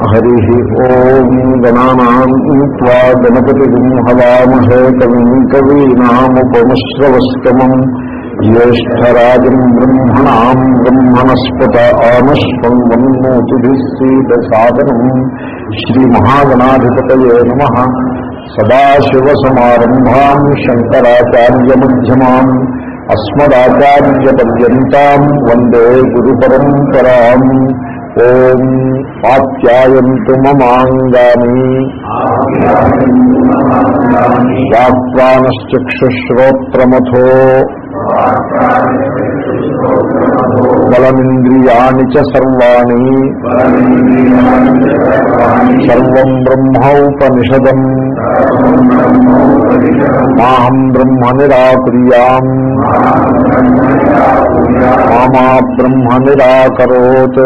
హరి ఓం గణానాం త్వా గణపతిం హవామహే కవిం కవీనాముపమశ్రవస్తమం జ్యేష్టరాజం బ్రహ్మణాం బ్రహ్మణస్పత ఆమశ్వం వన్నోతిభిస్సీదసాదనం శ్రీమహాగణాధిపతయే నమ సదాశివసమారంభాం శంకరాచార్యమధ్యమాం అస్మదాచార్యపర్యంతం వందే గురుపరంపరాం ఓం ఆప్యాయంతు మమాంగాని వాక్వానశ్చక్షుశ్రోత్రమథో బలమింద్రియాణి చ సర్వాణి సర్వం బ్రహ్మౌపనిషదం మాహం బ్రహ్మ నిరాకుర్యాం మామా బ్రహ్మ నిరాకరోత్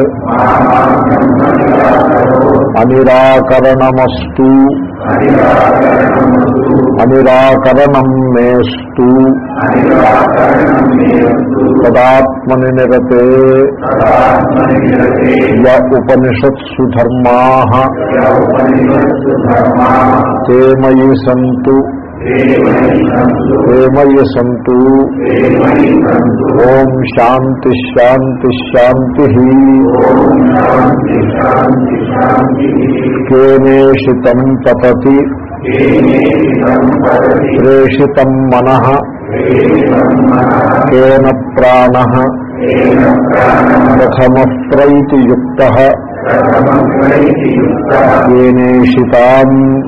అనిరాకరణమస్తు అనిరాకరణం మేస్తు తదాత్మని నిరతే య ఉపనిషత్సు ధర్మా తే మయి సంతు తే మయి సంతు ఓం శాంతి శాంతి శాంతి కేనేషితం పతతి ప్రేషితం మన కేన ప్రాణ ప్రథమ ప్రైతియుక్త కేనేషితాం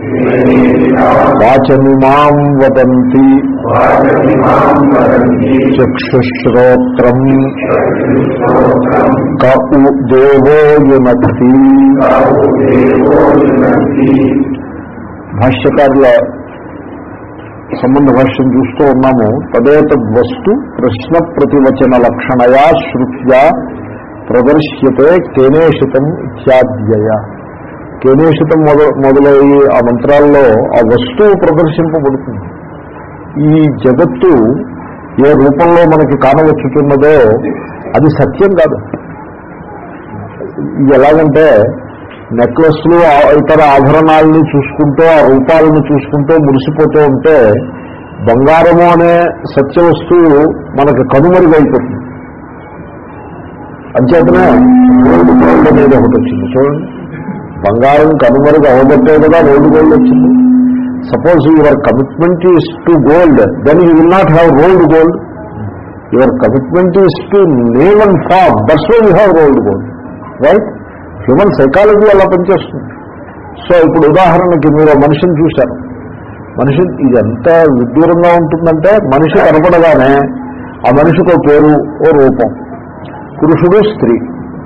వాచమిమాం వదంతి చక్షుశ్రోత్రం క ఉ దేవో యునక్తి భాష్యకారుల సంబంధ భాష్యం చూస్తూ ఉన్నాము తదేతద్వస్తు ప్రశ్న ప్రతివచన లక్షణయా శృత్యా ప్రదర్శ్యతే కేనేషితం ఇత్యాద్యయ కేనేషితం మొద మొదలయ్యి ఆ మంత్రాల్లో ఆ వస్తువు ప్రదర్శింపబడుతుంది ఈ జగత్తు ఏ రూపంలో మనకి కానవచ్చుతున్నదో అది సత్యం కాదు ఇది ఎలాగంటే నెక్లెస్లు ఇతర ఆభరణాలని చూసుకుంటూ ఆ రూపాలను చూసుకుంటూ మురిసిపోతూ ఉంటే బంగారము అనే సత్య వస్తువు మనకి కనుమరుగైపోతుంది అంచేతనే రోడ్డు గోల్డ్ అనేది ఒకటి వచ్చింది చూడండి బంగారం కనుమరుగు అవబట్టే కదా రోడ్డు గోల్డ్ వచ్చింది suppose your commitment is to gold then you will not have rolled gold your commitment is to name and form that's why you have rolled gold right human psychology అలా పనిచేస్తుంది so ఇప్పుడు ఉదాహరణకి మీరు మనిషిని చూశారు మనిషి ఇది ఎంత విడ్డూరంగా ఉంటుందంటే మనిషి కనపడగానే ఆ మనిషికి ఒక పేరు ఓ రూపం పురుషుడు స్త్రీ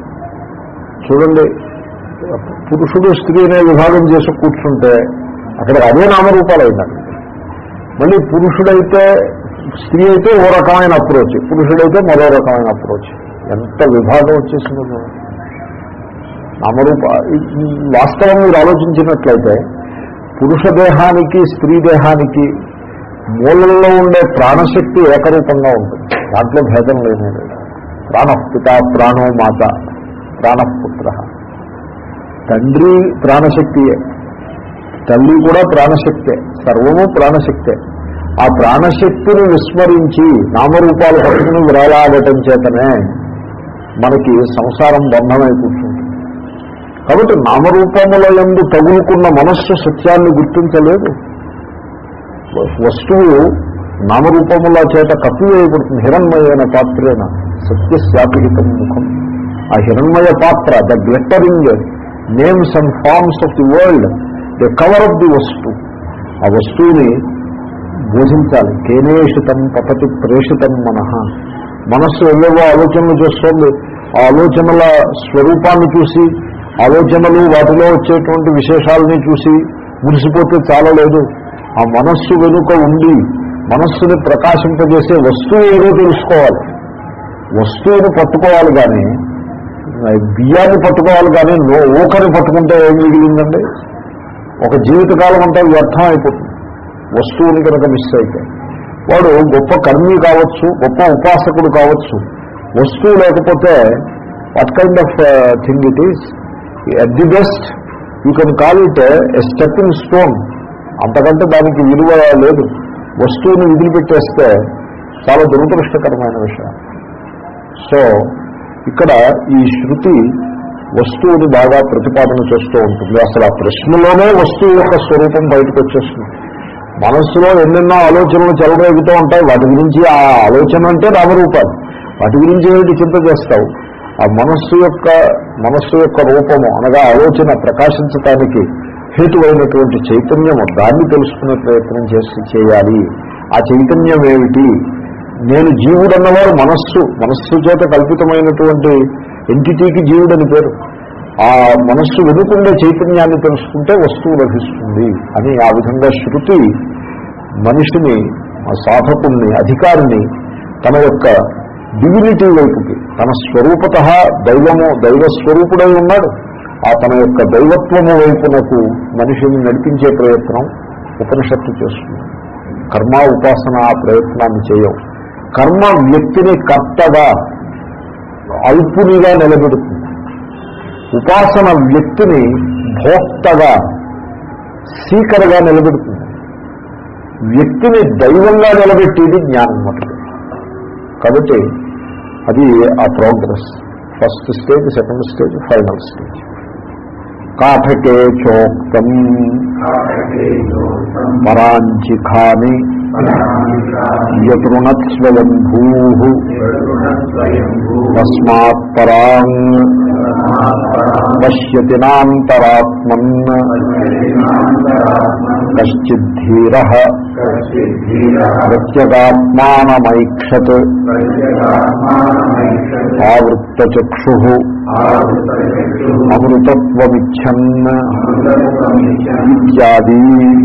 చూడండి పురుషుడు స్త్రీ అనే విభాగం చేసి కూర్చుంటే అక్కడ అదే నామరూపాలు అయినారు మళ్ళీ పురుషుడైతే స్త్రీ అయితే ఓ రకమైన అప్రోచ్ పురుషుడైతే మరో రకమైన అప్రోచ్ ఎంత విభాగం వచ్చేసిందో చూడండి నామరూప వాస్తవం మీరు ఆలోచించినట్లయితే పురుష దేహానికి స్త్రీ దేహానికి మూలంలో ఉండే ప్రాణశక్తి ఏకరూపంగా ఉంటుంది దాంట్లో భేదం లేనే లేదు ప్రాణపిత ప్రాణో మాత ప్రాణపుత్ర తండ్రి ప్రాణశక్తియే తల్లి కూడా ప్రాణశక్తే సర్వము ప్రాణశక్తే ఆ ప్రాణశక్తిని విస్మరించి నామరూపాలు పట్టుకుని విరాలాడటం చేతనే మనకి సంసారం బంధమై కూర్చుంటుంది కాబట్టి నామరూపముల ఎందు తగులుకున్న మనస్సు సత్యాన్ని గుర్తించలేదు వస్తువు నామరూపముల చేత కప్పివేయబడుతుంది హిరణ్మయైన పాత్రేన సత్యశాపిహితం ముఖం ఆ హిరణ్మయ పాత్ర the glittering names and forms of the world the cover of the వస్తు ఆ వస్తువుని బోధించాలి కేనేషితం పతతి ప్రేషితం మనః మనస్సు ఎవేవో ఆలోచనలు చేస్తోంది ఆ ఆలోచనల స్వరూపాన్ని చూసి ఆలోచనలు వాటిలో వచ్చేటువంటి విశేషాలని చూసి మురిసిపోతే చాలలేదు ఆ మనస్సు వెనుక ఉండి మనస్సుని ప్రకాశింపజేసే వస్తువు ఏదో తెలుసుకోవాలి వస్తువుని పట్టుకోవాలి కానీ బియ్యాన్ని పట్టుకోవాలి కానీ నో ఊకని పట్టుకుంటే ఏం మిగిలిందండి ఒక జీవితకాలం అంతా వ్యర్థం అయిపోతుంది వస్తువుని కనుక మిస్ అయితే వాడు గొప్ప కర్మి కావచ్చు గొప్ప ఉపాసకుడు కావచ్చు వస్తువు లేకపోతే what kind of thing it is at the best you can call it a stepping stone అంతకంటే దానికి విలువ లేదు వస్తువుని వదిలిపెట్టేస్తే చాలా దురదృష్టకరమైన విషయం సో ఇక్కడ ఈ శృతి వస్తువుని బాగా ప్రతిపాదన చేస్తూ ఉంటుంది అసలు ఆ ప్రశ్నలోనే వస్తువు యొక్క స్వరూపం బయటకు వచ్చేస్తుంది మనస్సులో ఎన్నెన్నో ఆలోచనలు చెలరేగుతూ ఉంటాయి వాటి గురించి ఆ ఆలోచన అంటే నామరూపాలు వాటి గురించి ఏమిటి చింత చేస్తావు ఆ మనస్సు యొక్క మనస్సు యొక్క రూపము అనగా ఆలోచన ప్రకాశించటానికి హేతువైనటువంటి చైతన్యము దాన్ని తెలుసుకునే ప్రయత్నం చేసి చేయాలి ఆ చైతన్యం ఏమిటి నేను జీవుడు అన్నవారు మనస్సు మనస్సు చేత కల్పితమైనటువంటి ఎంటిటీకి జీవుడని పేరు ఆ మనస్సు వెనుకుండే చైతన్యాన్ని తెలుసుకుంటే వస్తువు లభిస్తుంది అని ఆ విధంగా శృతి మనిషిని ఆ సాధకుణ్ణి అధికారిని తన యొక్క డివినిటీ వైపుకి తన స్వరూపత దైవము దైవ స్వరూపుడై ఉన్నాడు ఆ తన యొక్క దైవత్వము వైపునకు మనిషిని నడిపించే ప్రయత్నం ఉపనిషత్తు చేస్తుంది కర్మ ఉపాసన ఆ ప్రయత్నాన్ని చేయవు కర్మ వ్యక్తిని కర్తగా అల్పునిగా నిలబెడుతుంది ఉపాసన వ్యక్తిని భోక్తగా సీకరగా నిలబెడుతుంది వ్యక్తిని దైవంగా నిలబెట్టేది జ్ఞానం మటుకు కాబట్టి అది ఆ progress first stage second stage final stage కాఠకే చోక్తం పరాంచిఖాని యతృణత్ స్వయంభూ తస్మాత్ పరాంగ్ పశ్యతి నాంతరాత్మన్ కశ్చిద్ధీర ప్రత్యగాత్మానమైక్షత్ ఆవృత్తచక్షు అమృతత్వమిచ్చన్ ఇత్యాది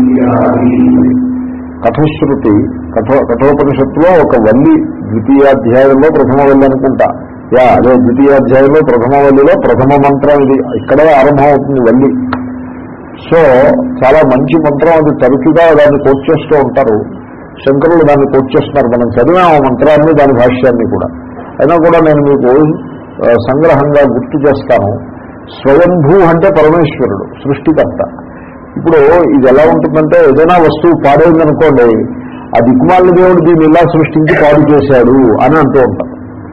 కథశ్రుతి కఠో కఠోపనిషత్తులో ఒక వల్లి ద్వితీయాధ్యాయంలో ప్రథమ వల్లి అనుకుంటా యా అదే ద్వితీయాధ్యాయంలో ప్రథమ వల్లిలో ప్రథమ మంత్రం ఇది ఇక్కడే ఆరంభం అవుతుంది వల్లి సో చాలా మంచి మంత్రం అది తరచుగా దాన్ని కోట్ చేస్తూ ఉంటారు శంకరులు దాన్ని కోట్ చేస్తున్నారు మనం చదివాం ఆ మంత్రాన్ని దాని భాష్యాన్ని కూడా అయినా కూడా నేను మీకు ఆ, సంగ్రహంగా గుర్తు చేస్తాను స్వయంభూ అంటే పరమేశ్వరుడు సృష్టికర్త ఇప్పుడు ఇది ఎలా ఉంటుందంటే ఏదైనా వస్తువు పాడైందనుకోండి ఆ దిక్కుమాలిన దేవుడు దీన్ని ఇలా సృష్టించి పాడు చేశాడు అని అంటూ ఉంటాం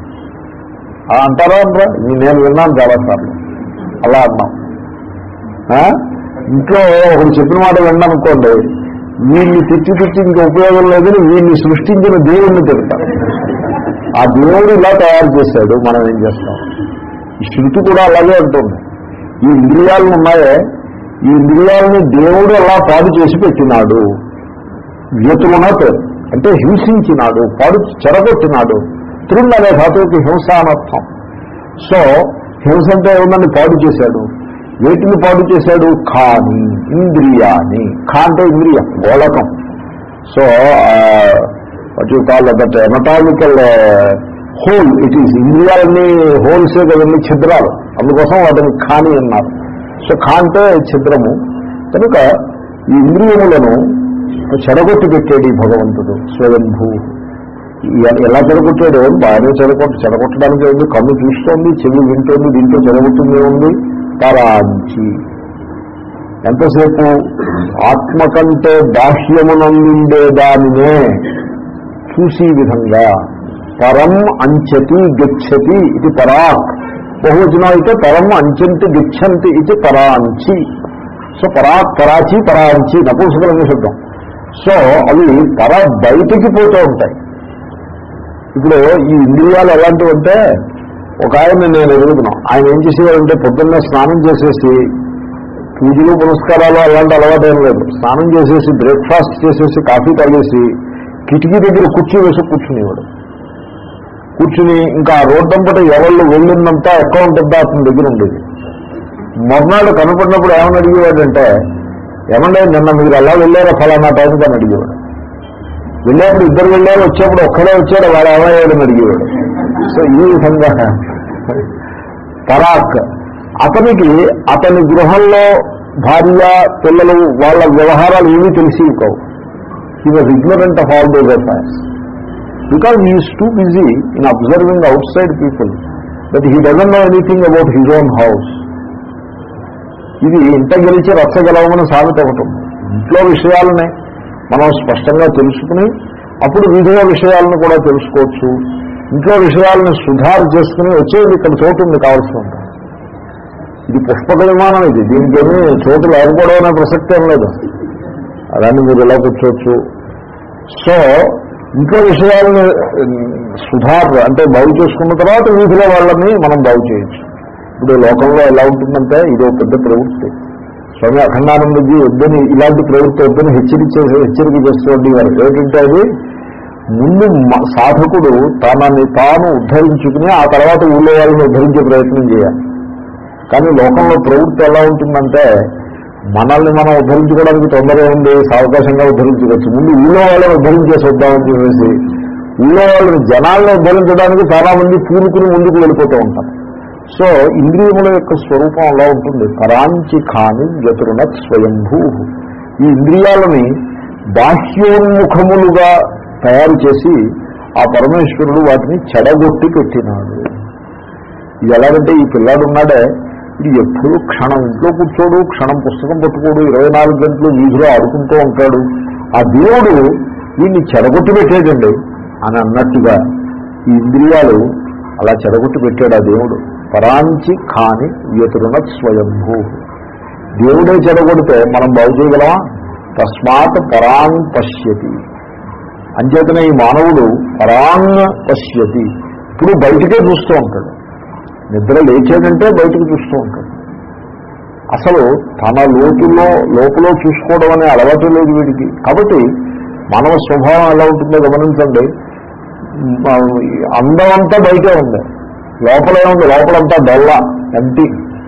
ఆ అంటారా అంటారా ఇది నేను విన్నాను చాలాసార్లు అలా అన్నాం ఆ? ఇంట్లో ఒకడు చెప్పిన మాట విన్నానుకోండి వీడిని తిట్టి తిట్టి ఇంకా ఉపయోగం లేదని వీడిని సృష్టించిన దేవుణ్ణి తిడతారు ఆ దేవుడు ఇలా తయారు చేశాడు మనం ఏం చేస్తాం ఈ శృతి కూడా అలాగే ఉంటుంది ఈ ఇంద్రియాలు ఉన్నాయే ఈ ఇంద్రియాలని దేవుడు అలా పాడు చేసి పెట్టినాడు వ్యతులనత్ అంటే హింసించినాడు పాడు చెరగొట్టినాడు తృణ్ అనే ధాతువుకి హింస అనర్థం సో హింస అంటే ఏమన్నా పాడు చేశాడు వేటిని పాడు చేశాడు ఖాని ఇంద్రియాని ఖా అంటే ఇంద్రియం గోళకం so what you call that anatomical hole it is ఇంద్రియాలన్నీ హోల్సే కదండి ఛిద్రాలు అందుకోసం వాటిని ఖాని అన్నారు సో ఖా అంటే ఛిద్రము కనుక ఈ ఇంద్రియములను చెడగొట్టి పెట్టాడు ఈ భగవంతుడు స్వయంభూ ఎ- ఎలా చెడగొట్టాడు బాగానే చెడగొట్టు చెడగొట్టడానికి ఉంది కన్ను చూస్తోంది చెవి వింటోంది దీంట్లో చెడగొట్టింది ఉంది పరాంచి ఎంతసేపు ఆత్మ కంటే బాహ్యమునందుండే దానినే చూసి విధంగా పరం అంచతి గచ్చతి ఇది పరాక్ బహువచనం అయితే పరం అంచంతి గచ్చంతి ఇది పరాంచి సో పరాక్ పరాచి పరాంచి నపుంసకరంగా శబ్దం సో అవి పర బయటికి పోతూ ఉంటాయి ఇప్పుడు ఈ ఇంద్రియాలు ఎలాంటివంటే ఒక ఆయన నేను ఎదుగుతున్నాం ఆయన ఏం చేసేవాడంటే పొద్దున్నే స్నానం చేసేసి పూజలు పురస్కారాలు అలాంటి అలవాటు ఏం లేదు స్నానం చేసేసి బ్రేక్ఫాస్ట్ చేసేసి కాఫీ తాగేసి కిటికీ దగ్గర కుర్చీ వేసి కూర్చునేవాడు కూర్చుని ఇంకా ఆ రోడ్డంపట ఎవళ్ళు వెళ్ళిందంతా అకౌంట్ అంతా అతని దగ్గర ఉండేది మొన్నాడు కనపడినప్పుడు ఏమని అడిగేవాడంటే ఏమంటే నిన్న మీరు ఎలా వెళ్ళారో ఫలానా టైంకి అని అడిగేవాడు వెళ్ళేప్పుడు ఇద్దరు వెళ్ళారు వచ్చేప్పుడు ఒక్కడే వచ్చాడు వాడు ఏమయ్యాడని అడిగేవాడు సో ఈ విధంగా పరాక్ అతనికి అతని గృహంలో భార్య పిల్లలు వాళ్ళ వ్యవహారాలు ఏమీ తెలిసి కావు he was ignorant of all those affairs because he is too busy in observing outside people but he doesn't know anything about his own house ఇది ఇంట గెలిచి రచ్చ గెలవమని సామెత ఒకటి ఉంది ఇంట్లో విషయాలనే మనం స్పష్టంగా తెలుసుకుని అప్పుడు వీధిలో విషయాలను కూడా తెలుసుకోవచ్చు ఇంట్లో విషయాలను సుధారు చేసుకుని వచ్చేది ఇక్కడ చోటు ఉంది కావాల్సి ఉంటుంది ఇది పుష్పక విమానం ఇది దీనికేమీ చోటు లేకపోవడం అనే ప్రసక్తి ఏం లేదు అలాంటి మీరు ఇలా కూర్చోవచ్చు సో ఇంట్లో విషయాలను సుధార్ అంటే బాగు చేసుకున్న తర్వాత వీధిలో వాళ్ళని మనం బాగు చేయొచ్చు ఇప్పుడు లోకంలో ఎలా ఉంటుందంటే ఇది ఒక పెద్ద ప్రవృత్తి స్వామి అఖండానందజీ వద్దని ఇలాంటి ప్రవృత్తి వద్దని హెచ్చరించే హెచ్చరిక చేస్తూ వారు ఏమిటంటే అది ముందు మ- సాధకుడు తనని తాను ఉద్ధరించుకుని ఆ తర్వాత ఊళ్ళో వాళ్ళని ఉద్ధరించే ప్రయత్నం చేయాలి కానీ లోకంలో ప్రవృత్తి ఎలా ఉంటుందంటే మనల్ని మనం ఉద్ధరించుకోవడానికి తొందరగా ఉంది సావకాశంగా ఉద్ధరించుకోవచ్చు ముందు ఊళ్ళో వాళ్ళని ఉద్ధరించేసి వద్దామని చెప్పేసి ఊళ్ళో వాళ్ళని జనాలను ఉద్ధరించడానికి చాలా మంది పూనుకుని ముందుకు వెళ్ళిపోతూ ఉంటారు సో ఇంద్రియముల యొక్క స్వరూపం అలా ఉంటుంది పరాంచి కాని వ్యతురునత్ స్వయంభూ ఈ ఇంద్రియాలని బాహ్యోన్ముఖములుగా తయారు చేసి ఆ పరమేశ్వరుడు వాటిని చెడగొట్టి పెట్టినాడు ఇది ఎలాగంటే ఈ పిల్లాడు ఉన్నాడే ఇది ఎప్పుడు క్షణం ఇంట్లో కూర్చోడు క్షణం పుస్తకం పట్టుకోడు ఇరవై నాలుగు గంటలు వీధిలో ఆడుకుంటూ ఉంటాడు ఆ దేవుడు వీడిని చెడగొట్టి పెట్టేటండి అని అన్నట్టుగా ఈ ఇంద్రియాలు అలా చెడగొట్టి పెట్టాడు ఆ దేవుడు పరాంచి కాని వ్యతురున స్వయంభూ దేవుడే చెడగొడితే మనం బాగు చేయగలమా తస్మాత్ పరాంగ్ పశ్యతి అంచేతనే ఈ మానవుడు పరాంగ్ పశ్యతి ఇప్పుడు బయటికే చూస్తూ ఉంటాడు నిద్ర లేచాడంటే బయటకు చూస్తూ ఉంటాడు అసలు తన లోతులో లోపల చూసుకోవడం అనే అలవాటు లేదు వీడికి కాబట్టి మానవ స్వభావం ఎలా ఉంటుందో గమనించండి మ, అందం అంతా బయటే ఉంది లోపలే ఉంది లోపలంతా డొల్ల ఎంటీ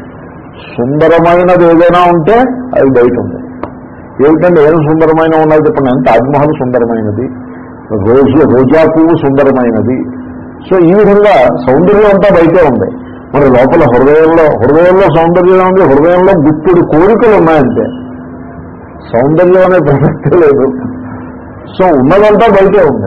సుందరమైనది ఏదైనా ఉంటే అది బయట ఉంది ఏమిటంటే ఏం సుందరమైన ఉన్నది చెప్పండి తాజ్మహల్ సుందరమైనది రోజు రోజా పువ్వు సుందరమైనది సో ఈ విధంగా సౌందర్యం అంతా బయటే ఉంది మరి లోపల హృదయంలో హృదయంలో సౌందర్యం ఉంది హృదయంలో గుప్పుడు కోరికలు ఉన్నాయంటే సౌందర్యం అనే ప్రసక్తి లేదు సో ఉన్నదంతా బయటే ఉంది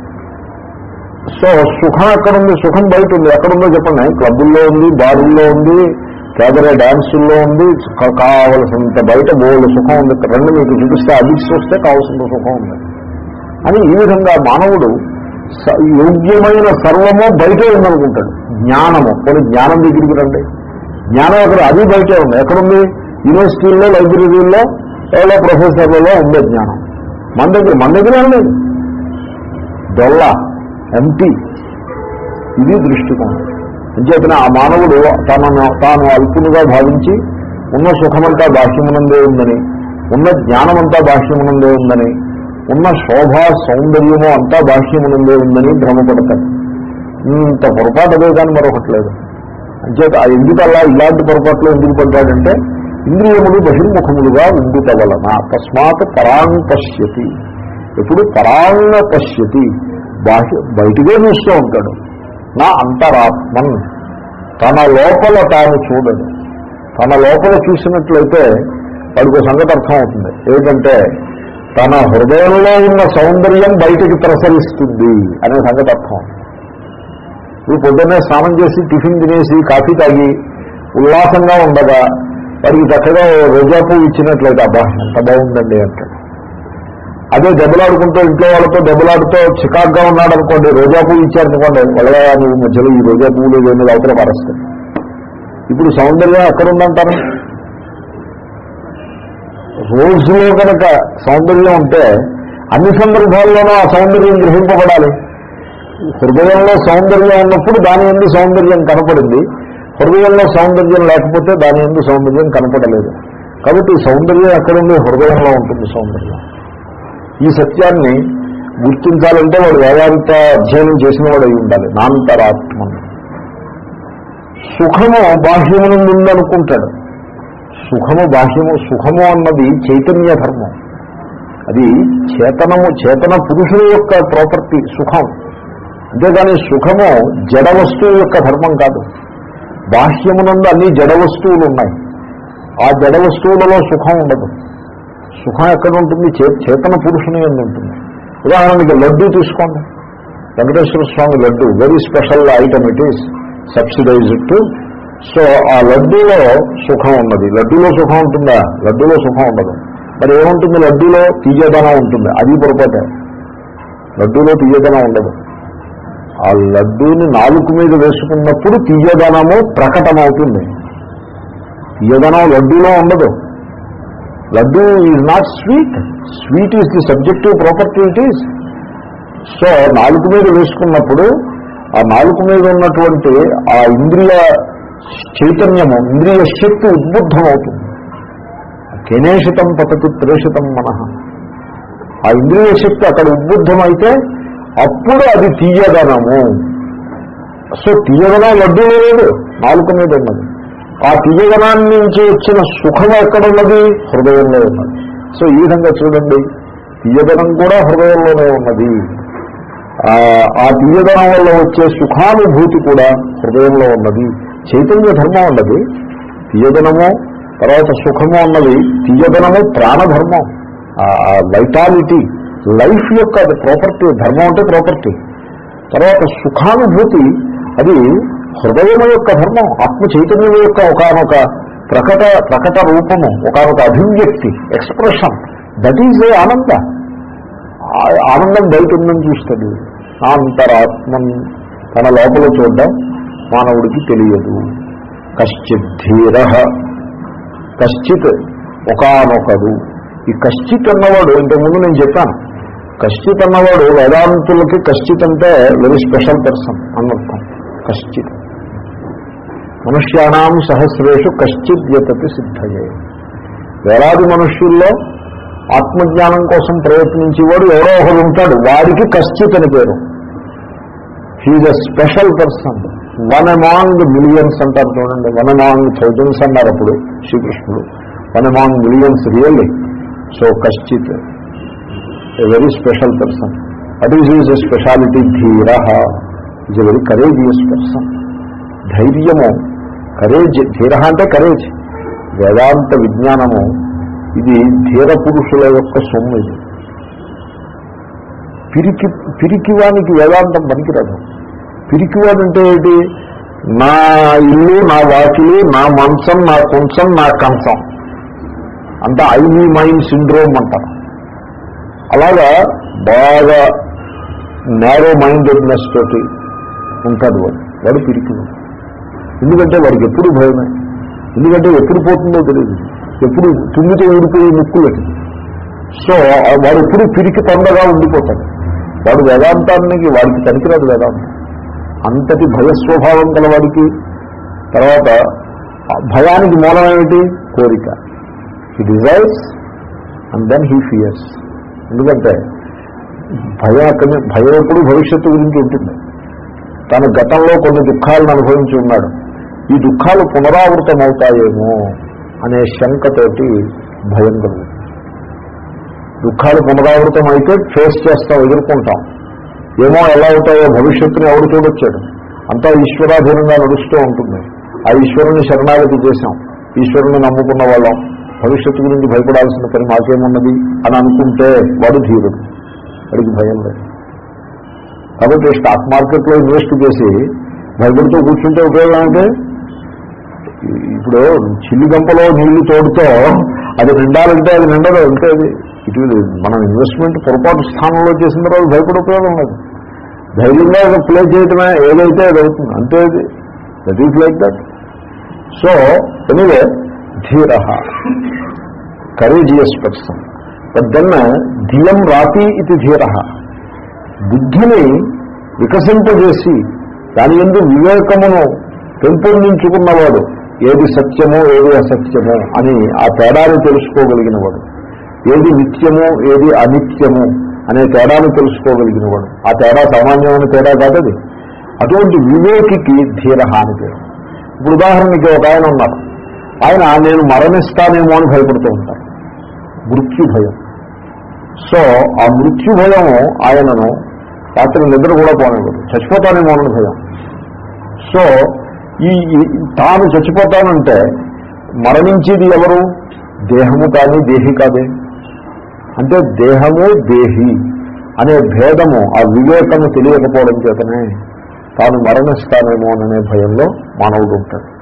సో సుఖం ఎక్కడ ఉంది సుఖం బయట ఉంది ఎక్కడుందో చెప్పండి క్లబ్బుల్లో ఉంది బారుల్లో ఉంది కేదరే డ్యాన్సుల్లో ఉంది కా- కావలసినంత బయట బోళ్ళు సుఖం ఉంది రెండు మీకు చూపిస్తే అడిక్స్ వస్తే కావలసినంత సుఖం ఉంది అని ఈ విధంగా మానవుడు స- యోగ్యమైన సర్వము బయటే ఉందనుకుంటాడు జ్ఞానము కొన్ని జ్ఞానం దగ్గరికి రండి జ్ఞానం అక్కడ అది బయటే ఉంది ఎక్కడుంది యూనివర్సిటీల్లో లైబ్రరీల్లో ఎవరో ప్రొఫెసర్లలో ఉంది జ్ఞానం మన దగ్గర మన దగ్గర లేదు డొల్ల ఎంటీ ఇది దృష్టికోణం అంచేతన ఆ మానవుడు తనను తాను అల్పునుగా భావించి ఉన్న సుఖమంతా బాహ్యమునందే ఉందని ఉన్న జ్ఞానమంతా బాహ్యమునందే ఉందని ఉన్న శోభ సౌందర్యము అంతా బాహ్యమునందే ఉందని భ్రమపడతాడు ఇంత పొరపాటు అదే కానీ మరొకటి లేదు అంచేత ఆ ఎందుకు అలా ఇలాంటి పొరపాట్లు ఎందుకు పడ్డాడంటే ఇంద్రియములు బహిర్ముఖములుగా ఉండుట వలన తస్మాత్ పరాంగ్ పశ్యతి ఎప్పుడు పరాంగ పశ్యతి బాహ్య బయటికే చూస్తూ ఉంటాడు నా అంతరాత్మన్ తన లోపల తాను చూడడు తన లోపల చూసినట్లయితే వాడికి ఒక సంగతి అర్థం అవుతుంది ఏమిటంటే తన హృదయంలో ఉన్న సౌందర్యం బయటికి ప్రసరిస్తుంది అనే సంగతి అర్థం ఇప్పుడు పొద్దున్నే స్నానం చేసి టిఫిన్ తినేసి కాఫీ తాగి ఉల్లాసంగా ఉండగా వాడికి చక్కగా ఓ రోజా పువ్వు ఇచ్చినట్లయితే అబ్బా ఎంత బాగుందండి అంటాడు అదే దెబ్బలాడుకుంటూ ఇంట్లో వాళ్ళతో దెబ్బలాడుతూ చికాగ్గా ఉన్నాడు అనుకోండి రోజా పువ్వు ఇచ్చారనుకోండి వాళ్ళ నువ్వు మధ్యలో ఈ రోజా పువ్వులు ఇవన్నీ అవతల పారేస్తాయి ఇప్పుడు సౌందర్యం ఎక్కడుందంటారు రోజులో కనుక సౌందర్యం ఉంటే అన్ని సందర్భాల్లోనూ ఆ సౌందర్యం గ్రహింపబడాలి హృదయంలో సౌందర్యం ఉన్నప్పుడు దాని ఎందు సౌందర్యం కనపడింది హృదయంలో సౌందర్యం లేకపోతే దాని ఎందు సౌందర్యం కనపడలేదు కాబట్టి ఈ సౌందర్యం ఎక్కడుంది హృదయంలో ఉంటుంది సౌందర్యం ఈ సత్యాన్ని గుర్తించాలంటే వాడు వేదాంత అధ్యయనం చేసిన వాడు అయి ఉండాలి నాంతరాత్మ సుఖము బాహ్యమునందు ఉందనుకుంటాడు సుఖము బాహ్యము సుఖము అన్నది చైతన్య ధర్మం అది చేతనము చేతన పురుషుల యొక్క ప్రాపర్టీ సుఖం అంతేగాని సుఖము జడ వస్తువు యొక్క ధర్మం కాదు బాహ్యమునందు అన్ని జడ వస్తువులు ఉన్నాయి ఆ జడ వస్తువులలో సుఖం ఉండదు సుఖం ఎక్కడ ఉంటుంది చే- చేతన పురుషుని ఎందు ఉంటుంది ఉదాహరణకి లడ్డూ తీసుకోండి Venkateswara Swamy laddu very special item it is subsidized to so ఆ లడ్డూలో సుఖం ఉన్నది లడ్డూలో సుఖం ఉంటుందా లడ్డూలో సుఖం ఉండదు మరి ఏముంటుంది లడ్డూలో తీయదనం ఉంటుంది అది పొరపాటే లడ్డూలో తీయదనం ఉండదు ఆ లడ్డూని నాలుగు మీద వేసుకున్నప్పుడు తీయదనము ప్రకటమవుతుంది తీయదనం లడ్డూలో ఉండదు laddu is not sweet sweet is the subjective property it is so నాలుగు మీద వేసుకున్నప్పుడు ఆ నాలుగు మీద ఉన్నటువంటి ఆ ఇంద్రియ చైతన్యము ఇంద్రియ శక్తి ఉద్బుద్ధం అవుతుంది కేనేషితం పతతి ప్రేషితం మనః ఆ ఇంద్రియ శక్తి అక్కడ ఉద్బుద్ధమైతే అప్పుడు అది తీయదనము సో తీయదనం లడ్డూలో లేదు నాలుక మీద ఉన్నది ఆ తీయదనాన్ని నుంచి వచ్చిన సుఖం ఎక్కడ ఉన్నది హృదయంలో ఉన్నది సో ఈ విధంగా చూడండి తీయదనం కూడా హృదయంలోనే ఉన్నది ఆ ఆ తీయదనం వల్ల వచ్చే సుఖానుభూతి కూడా హృదయంలో ఉన్నది చైతన్య ధర్మం ఉన్నది తీయదనము తర్వాత సుఖము ఉన్నది తీయదనము ప్రాణధర్మం వైటాలిటీ లైఫ్ యొక్క అది ప్రాపర్టీ ధర్మం అంటే ప్రాపర్టీ తర్వాత సుఖానుభూతి అది హృదయం యొక్క ధర్మం ఆత్మ చైతన్యం యొక్క ఒకనొక ప్రకట ప్రకట రూపము ఒకనొక అభివ్యక్తి ఎక్స్ప్రెషన్ దట్ ఈజ్ ఏ ఆనంద ఆ ఆనందం బయట ఉందని చూస్తుంది అంతరాత్మన్ తన లోపల చూడడం మానవుడికి తెలియదు కశ్చిత్ ధీర కశ్చిత్ ఒకనొకడు ఈ కశ్చిత్ అన్నవాడు ఇంతకుముందు నేను చెప్పాను కశ్చిత్ అన్నవాడు వేదాంతులకి కశ్చిత్ అంటే వెరీ స్పెషల్ పర్సన్ అన్నర్థం కశ్చిత్ మనుష్యాణం సహస్రేషు కశ్చిత్ యతతి సిద్ధయే వేలాది మనుష్యుల్లో ఆత్మజ్ఞానం కోసం ప్రయత్నించేవాడు ఎవరో ఒకడు ఉంటాడు వాడికి కశ్చిత్ అని పేరు he's a special person one among millions అంటారు చూడండి వన్ అమాంగ్ థౌజండ్స్ అన్నారు అప్పుడు శ్రీకృష్ణుడు one among millions really so కశ్చిత్ a very special person at is is a speciality ధీర is a very courageous person ధైర్యము కరేజ్ ధీర అంటే కరేజ్ వేదాంత విజ్ఞానము ఇది ధీర పురుషుల యొక్క సొమ్ము ఇది పిరికి పిరికివానికి వేదాంతం పనికిరాదు పిరికివాడంటే ఏంటి నా ఇల్లు నా వాకిలి నా మంచం నా కొంచెం నా కంచం అంతా ఐవీ మైండ్ సిండ్రోమ్ అంటారు అలాగా బాగా నేరో మైండెడ్నెస్ తోటి ఉంటాడు వాడు వాడు పిరికివాడు ఎందుకంటే వాడికి ఎప్పుడు భయమే ఎందుకంటే ఎప్పుడు పోతుందో తెలియదు ఎప్పుడు తుమ్మితో ఊడిపోయి ముక్కులకి సో వాడు ఎప్పుడు పిరికి తొందరగా ఉండిపోతాడు వాడు వేదాంతానికి వాడికి పనికిరాదు వేదాంతం అంతటి భయస్వభావం గల వాడికి తర్వాత ఆ భయానికి మూలం ఏమిటి కోరిక he desires and then he fears ఎందుకంటే భయం అక్కడి భయం ఎప్పుడు భవిష్యత్తు గురించి ఉంటుంది తన గతంలో కొన్ని దుఃఖాలను అనుభవించి ఉన్నాడు ఈ దుఃఖాలు పునరావృతం అవుతాయేమో అనే శంకతోటి భయం కలుగుతుంది దుఃఖాలు పునరావృతం అయితే ఫేస్ చేస్తాం ఎదుర్కొంటాం ఏమో ఎలా అవుతాయో భవిష్యత్తుని ఎవడు చూడొచ్చాడు అంతా ఈశ్వరాధీనంగా నడుస్తూ ఉంటుంది ఆ ఈశ్వరుని శరణాగతి చేశాం ఈశ్వరుని నమ్ముకున్న వాళ్ళం భవిష్యత్తు గురించి భయపడాల్సిన పని మాకేమున్నది అని అనుకుంటే వాడు ధీరుడు వాడికి భయం లేదు కాబట్టి స్టాక్ మార్కెట్లో ఇన్వెస్ట్ చేసి భయపడుతూ కూర్చుంటే ఉపయోగం అంటే ఇప్పుడు చిల్లి గంపలో నీళ్లు తోడుతో అది నిండాలంటే అది నిండదు అంటే అది ఇటు మనం ఇన్వెస్ట్మెంట్ పొరపాటు స్థానంలో చేసిన తర్వాత భయపడే ఉపయోగం లేదు ధైర్యంగా ప్లే చేయటమే ఏదైతే అది అవుతుంది అంతే అది that is like that so anyway ధీర కరేజియస్ పర్సన్ బట్ దెన్ ధియం రాతి ఇది ధీర బుద్ధిని వికసింపజేసి దాని ఎందు వివేకమును పెంపొందించుకున్నవాడు ఏది సత్యమో ఏది అసత్యమో అని ఆ తేడాన్ని తెలుసుకోగలిగిన వాడు ఏది నిత్యము ఏది అనిత్యము అనే తేడాను తెలుసుకోగలిగిన వాడు ఆ తేడా సామాన్యమైన తేడా కాదది అటువంటి వివేకికి ధీర అని పేరు ఇప్పుడు ఉదాహరణకి ఒక ఆయన ఉన్నారు ఆయన నేను మరణిస్తానేమో అని భయపడుతూ ఉంటారు మృత్యు భయం సో ఆ మృత్యు భయం ఆయనను రాత్రి నిద్ర కూడా పోనివ్వదు చచ్చిపోతానేమో అని భయం సో ఈ ఈ- తాను చచ్చిపోతానంటే మరణించేది ఎవరు దేహము కానీ దేహి కాదే అంటే దేహము దేహి అనే భేదము ఆ వివేకము తెలియకపోవడం చేతనే తాను మరణిస్తానేమో అనే భయంలో మానవుడు ఉంటాడు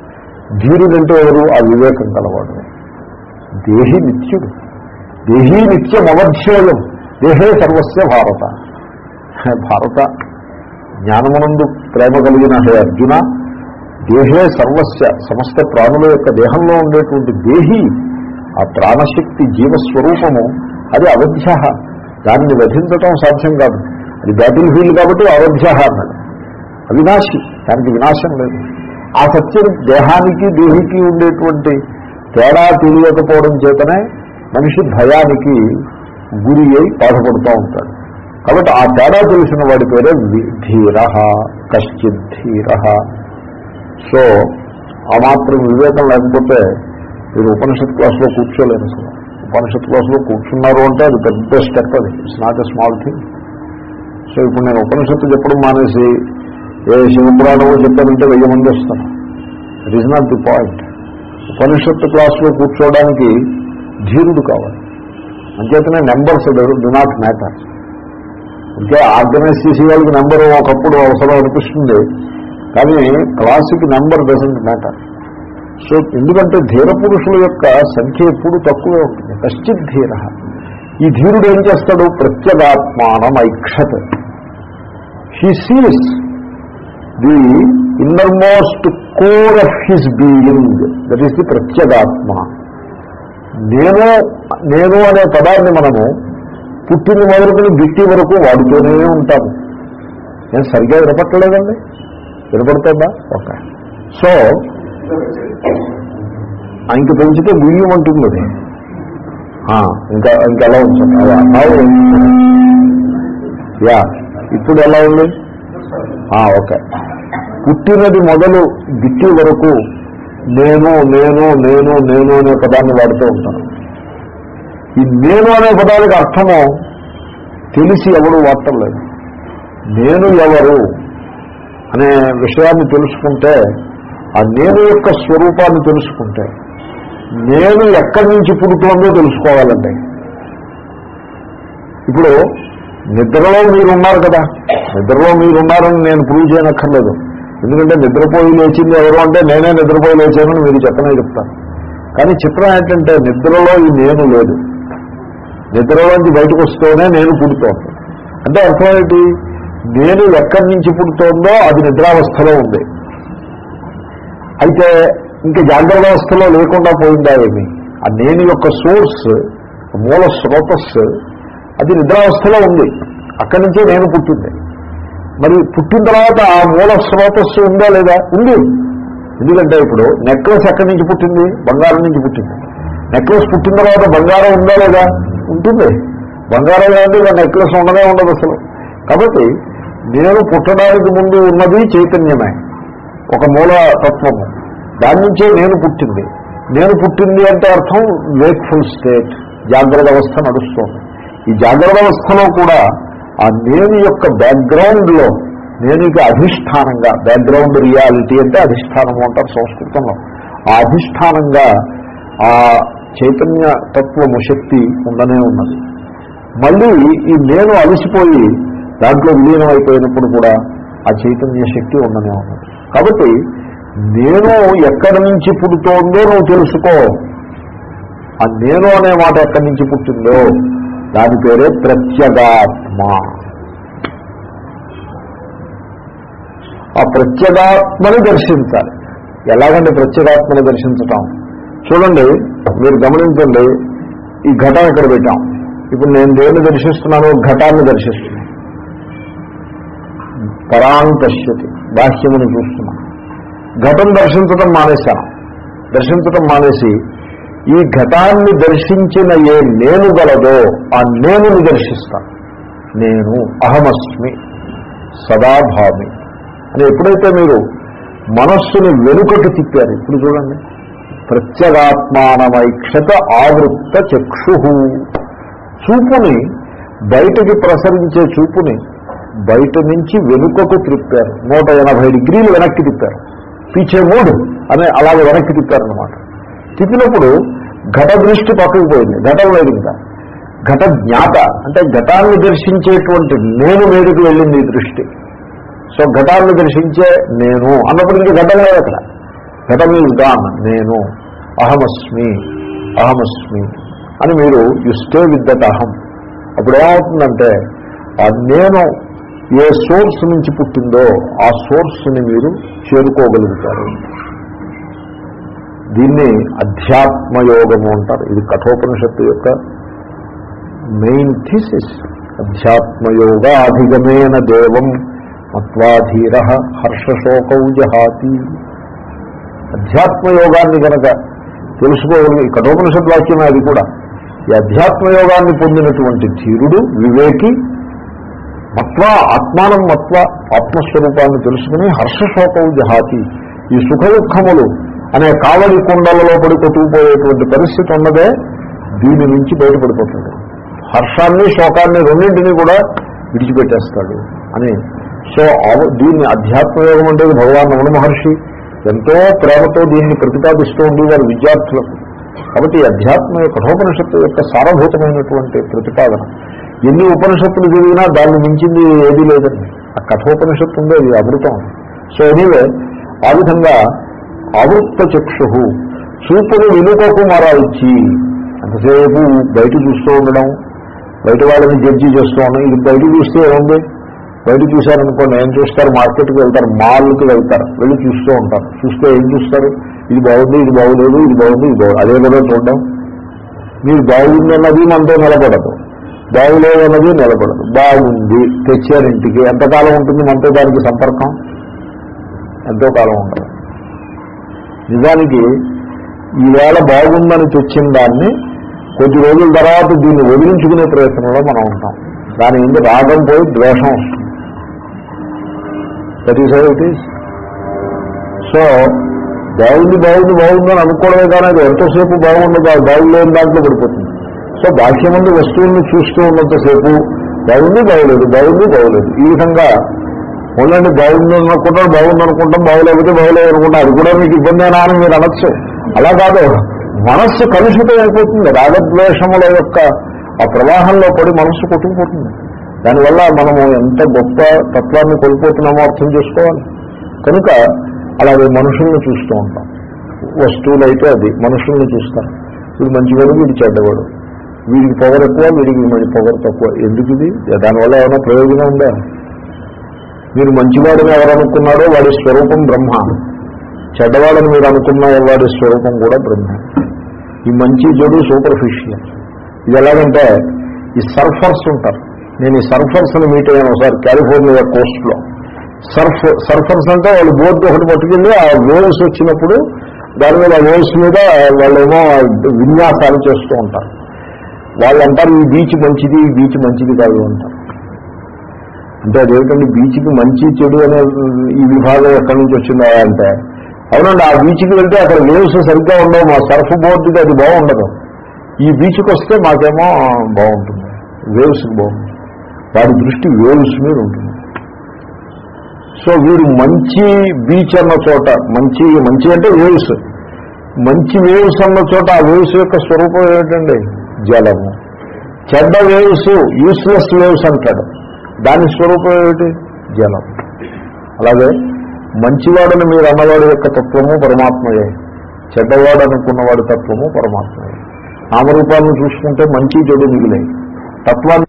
ధీరుడంటే ఎవరు ఆ వివేకం కలవాడు దేహి నిత్యుడు దేహీ నిత్యం అవధ్యేయం దేహే సర్వస్య భారత భారత జ్ఞానమునందు ప్రేమ కలిగిన హే అర్జున దేహే సర్వస్య సమస్త ప్రాణుల యొక్క దేహంలో ఉండేటువంటి దేహి ఆ ప్రాణశక్తి జీవస్వరూపము అది అవధ్య దానిని వధించటం సాధ్యం కాదు అది బ్యాటిల్ ఫీల్డ్ కాబట్టి అవధ్య అన్నాడు అవినాశి దానికి వినాశం లేదు ఆ సత్యం దేహానికి దేహికి ఉండేటువంటి తేడా తెలియకపోవడం చేతనే మనిషి భయానికి గురి అయి బాధపడుతూ ఉంటాడు కాబట్టి ఆ తేడా తెలిసిన వాడి పేరే వి- ధీర కశ్చిత్ ధీర సో ఆ మాత్రం వివేకం లేకపోతే మీరు ఉపనిషత్ క్లాస్లో కూర్చోలేరు అసలు ఉపనిషత్ క్లాస్లో కూర్చున్నారు అంటే అది పెద్ద స్టెప్ అది it's not a small thing so ఇప్పుడు నేను ఉపనిషత్తు చెప్పడం మానేసి ఏ శివపురాణమో చెప్పానంటే వెయ్యి మంది వస్తాను it is not the point ఉపనిషత్తు క్లాస్లో కూర్చోవడానికి ధీరుడు కావాలి అంచేతనే నెంబర్స్ డు నాట్ మ్యాటర్ అంటే ఆర్గనైజ్ చేసే వాళ్ళకి నెంబర్ ఒకప్పుడు అవసరం అనిపిస్తుంది కానీ క్లాసుకి నెంబర్ డజంట్ మ్యాటర్ సో ఎందుకంటే ధీర పురుషుల యొక్క సంఖ్య ఎప్పుడు తక్కువే ఉంటుంది కశ్చిత్ ధీర ఈ ధీరుడు ఏం చేస్తాడు ప్రత్యేగాత్మానం ఐక్షత్ he sees the innermost core of his being that is the ప్రత్యేగాత్మ నేను నేను అనే పదాన్ని మనము పుట్టిన మొదలుకుని గిట్టి వరకు వాడుతూనే ఉంటాము నేను సరిగ్గా వినపట్టలేదండి వినపడుతుందా ఓకే సో ఆ, ఇంక పెంచితే బియ్యం అంటుంది అది ఆ, ఇంకా ఇంకా ఎలా ఉంచండి అలా అలా ఉంచండి. యా ఇప్పుడు ఎలా ఉంది ఆ, ఓకే పుట్టినది మొదలు గిట్టి వరకు నేను నేను నేను నేను అనే పదాన్ని వాడుతూ ఉంటాను ఈ నేను అనే పదానికి అర్థము తెలిసి ఎవరు వాడటం లేదు నేను ఎవరు అనే విషయాన్ని తెలుసుకుంటే ఆ నేను యొక్క స్వరూపాన్ని తెలుసుకుంటే నేను ఎక్కడి నుంచి పుడుతోందో తెలుసుకోవాలండి ఇప్పుడు నిద్రలో మీరున్నారు కదా నిద్రలో మీరున్నారని నేను ప్రూవ్ చేయనక్కర్లేదు ఎందుకంటే నిద్రపోయి లేచింది ఎవరు అంటే నేనే నిద్రపోయి లేచానని మీరు చెప్పనే చెప్తాను కానీ చిత్రం ఏంటంటే నిద్రలో ఈ నేను లేదు నిద్రలోంచి బయటకు వస్తేనే నేను పుడుతోంది అంటే అర్థం ఏంటి నేను ఎక్కడి నుంచి పుడుతోందో అది నిద్రావస్థలో ఉంది అయితే ఇంకా జాగ్రత్త అవస్థలో లేకుండా పోయిందా ఏమి ఆ నేను యొక్క సోర్స్ మూల స్రోతస్ అది నిద్రావస్థలో ఉంది అక్కడి నుంచే నేను పుట్టింది మరి పుట్టిన తర్వాత ఆ మూల స్రోతస్సు ఉందా లేదా ఉంది ఎందుకంటే ఇప్పుడు నెక్లెస్ ఎక్కడి నుంచి పుట్టింది బంగారం నుంచి పుట్టింది నెక్లెస్ పుట్టిన తర్వాత బంగారం ఉందా లేదా ఉంటుంది బంగారం లేదంటే ఇక నెక్లెస్ ఉండనే ఉండదు అసలు కాబట్టి నేను పుట్టడానికి ముందు ఉన్నది చైతన్యమే ఒక మూల తత్వము దాని నుంచే నేను పుట్టింది నేను పుట్టింది అంటే అర్థం వేక్ఫుల్ స్టేట్ జాగ్రత్త అవస్థ నడుస్తోంది ఈ జాగ్రత్త అవస్థలో కూడా ఆ నేను యొక్క బ్యాక్గ్రౌండ్లో నేనుకి అధిష్టానంగా బ్యాక్గ్రౌండ్ రియాలిటీ అంటే అధిష్టానము అంటారు సంస్కృతంలో ఆ అధిష్టానంగా ఆ చైతన్య తత్వము శక్తి ఉండనే ఉన్నది మళ్ళీ ఈ నేను అలసిపోయి దాంట్లో విలీనం అయిపోయినప్పుడు కూడా ఆ చైతన్య శక్తి ఉండనే ఉన్నది కాబట్టి నేను ఎక్కడి నుంచి పుడుతోందో నువ్వు తెలుసుకో ఆ నేను అనే మాట ఎక్కడి నుంచి పుట్టిందో దాని పేరే ప్రత్యేగాత్మ ఆ ప్రత్యేగాత్మని దర్శించాలి ఎలాగంటే ప్రత్యేగాత్మని దర్శించటం చూడండి మీరు గమనించండి ఈ ఘటం ఇక్కడ పెట్టాం ఇప్పుడు నేను దేన్ని దర్శిస్తున్నాను ఘటాన్ని దర్శిస్తున్నాను పరాంగ్ పశ్యతి బాహ్యమును చూస్తున్నాను ఘటం దర్శించడం మానేశాను దర్శించడం మానేసి ఈ ఘటాన్ని దర్శించిన ఏ నేను గలదో ఆ నేనుని దర్శిస్తాను నేను అహమస్మి సదాభామి అని ఎప్పుడైతే మీరు మనస్సుని వెనుకకు తిప్పారు ఇప్పుడు చూడండి ప్రత్యేగాత్మానమైక్షత ఆవృత్త చక్షు చూపుని బయటకి ప్రసరించే చూపుని బయట నుంచి వెనుకకు తిప్పారు నూట ఎనభై డిగ్రీలు వెనక్కి తిప్పారు పీచే మూడు అనే అలాగే వెనక్కి తిప్పారనమాట తిప్పినప్పుడు ఘట దృష్టి పక్కకు పోయింది ఘటం లేదు ఇంకా ఘట జ్ఞాత అంటే ఘటాన్ని దర్శించేటువంటి నేను మీదకి వెళ్ళింది ఈ దృష్టి సో ఘటాన్ని దర్శించే నేను అన్నప్పుడు ఇంక ఘటం లేదు అక్కడ ఘటం ఈజ్ గాన్ నేను అహమస్మి అహమస్మి అని మీరు యు స్టే విత్ దట్ అహం అప్పుడు ఏమవుతుందంటే ఆ నేను ఏ సోర్స్ నుంచి పుట్టిందో ఆ సోర్స్ని మీరు చేరుకోగలుగుతారు దీన్ని అధ్యాత్మయోగము అంటారు ఇది కఠోపనిషత్తు యొక్క మెయిన్ థీసిస్ అధ్యాత్మయోగ అధిగమేన దేవం మత్వాధీర హర్షశోకౌ జహాతి అధ్యాత్మయోగాన్ని కనుక తెలుసుకోగలిగి ఈ కఠోపనిషత్ వాక్యమే అది కూడా ఈ అధ్యాత్మయోగాన్ని పొందినటువంటి ధీరుడు వివేకి మత్వ ఆత్మానం మత్వ ఆత్మస్వరూపాన్ని తెలుసుకుని హర్షశోకం జహాతి ఈ సుఖ దుఃఖములు అనే కావడి కుండలలో పడి కొట్టుకుపోయేటువంటి పరిస్థితి ఉన్నదే దీని నుంచి బయటపడిపోతాడు హర్షాన్ని శోకాన్ని రెండింటినీ కూడా విడిచిపెట్టేస్తాడు అని సో అవ- దీన్ని అధ్యాత్మయోగం అంటే భగవాన్ రమణ మహర్షి ఎంతో ప్రేమతో దీన్ని ప్రతిపాదిస్తూ ఉండేవారు విద్యార్థులకు కాబట్టి ఈ అధ్యాత్మ కఠోపనిషత్తు యొక్క సారభూతమైనటువంటి ప్రతిపాదన ఎన్ని ఉపనిషత్తులు చదివినా దాన్ని మించింది ఏదీ లేదండి ఆ కఠోపనిషత్తు ఉందో అది అమృతం సో ఎనీవే ఆ విధంగా ఆవృత్త చక్షు చూపును వెనుకకు మరాయిచ్చి అంతసేపు బయట చూస్తూ ఉండడం బయట వాళ్ళని జడ్జి చేస్తూ ఉండడం ఇది బయట చూస్తే ఏముంది బయట చూశారనుకోండి ఏం చూస్తారు మార్కెట్కి వెళ్తారు మాల్కి వెళ్తారు వెళ్ళి చూస్తూ ఉంటారు చూస్తే ఏం చూస్తారు ఇది బాగుంది ఇది బాగులేదు ఇది బాగుంది ఇది బాగుంది అదే కదా చూడడం మీరు బాగుంది అన్నది మనతో నిలబడదు బాగులేదు అన్నది నిలబడదు బాగుంది తెచ్చారు ఇంటికి ఎంతకాలం ఉంటుంది మనతో దానికి సంపర్కం ఎంతో కాలం ఉండదు నిజానికి ఈవేళ బాగుందని తెచ్చిన దాన్ని కొద్ది రోజుల తర్వాత దీన్ని వదిలించుకునే ప్రయత్నంలో మనం ఉంటాం దాని ముందు రాగం పోయి ద్వేషం వస్తుంది that is how it is so బాగుంది బాగుంది బాగుంది అని అనుకోవడమే కానీ అది ఎంతోసేపు బాగుండదు ఆ బాగులేని దాంట్లో పడిపోతుంది సో బాహ్య ముందు వస్తువుల్ని చూస్తూ ఉన్నంతసేపు బాగుంది బాగులేదు బాగుంది బాగులేదు ఈ విధంగా ఉండండి బాగుంది అనుకుంటాం బాగుంది అనుకుంటాం బాగులేకపోతే బాగులేదు అనుకుంటాం అది కూడా మీకు ఇబ్బంది అని మీరు అనొచ్చు అలా కాదు మనస్సు కలుషితం అయిపోతుంది రాగద్వేషముల యొక్క ఆ ప్రవాహంలో పడి మనస్సు కొట్టుకుపోతుంది దానివల్ల మనము ఎంత గొప్ప తత్వాన్ని కోల్పోతున్నామో అర్థం చేసుకోవాలి కనుక అలాగే మనుషుల్ని చూస్తూ ఉంటాం వస్తువులైతే అది మనుషుల్ని చూస్తాం వీడు మంచివాడు వీడు చెడ్డవాడు వీడికి పొగర్ ఎక్కువ వీడికి మంచి పొగర్ తక్కువ ఎందుకు ఇది దానివల్ల ఏమైనా ప్రయోజనం ఉందా మీరు మంచివాడిని ఎవరు అనుకున్నారో వాడి స్వరూపం బ్రహ్మ చెడ్డవాడని మీరు అనుకున్న వాడి స్వరూపం కూడా బ్రహ్మ ఈ మంచి చెడు సూపర్ఫిషియల్ ఇది ఎలాగంటే ఈ సర్ఫర్స్ ఉంటారు నేను ఈ సర్ఫర్స్ని మీట్ అయ్యాను ఒకసారి కాలిఫోర్నియా కోస్ట్లో సర్ఫ్ సర్ఫర్స్ అంటే వాళ్ళు బోర్డు ఒకటి పట్టుకెళ్ళి ఆ వేవ్స్ వచ్చినప్పుడు దాని మీద వేవ్స్ మీద వాళ్ళేమో విన్యాసాలు చేస్తూ ఉంటారు వాళ్ళు అంటారు ఈ బీచ్ మంచిది ఈ బీచ్ మంచిది కాదు అంటారు అంటే అదేమిటండి బీచ్కి మంచి చెడు అనే ఈ విభాగం ఎక్కడి నుంచి వచ్చిందా అంటే అవునండి ఆ బీచ్కి వెళ్తే అక్కడ వేవ్స్ సరిగ్గా ఉండవు మా సర్ఫ్ బోర్డుకి అది బాగుండదు ఈ బీచ్కి వస్తే మాకేమో బాగుంటుంది వేవ్స్కి బాగుంటుంది వాడి దృష్టి వేవ్స్ మీద ఉంటుంది సో వీడు మంచి బీచ్ అన్న చోట మంచి మంచి అంటే వేవ్స్ మంచి వేవ్స్ అన్న చోట ఆ వేవ్స్ యొక్క స్వరూపం ఏమిటండి జలము చెడ్డ వేవ్స్ యూస్లెస్ వేవ్స్ అంటాడు దాని స్వరూపం ఏమిటి జలం అలాగే మంచివాడని మీరు అన్నవాడి యొక్క తత్వము పరమాత్మయే చెడ్డవాడు అనుకున్నవాడి తత్వము పరమాత్మయే నామరూపాలను చూసుకుంటే మంచి చెడు మిగిలే తత్వాన్ని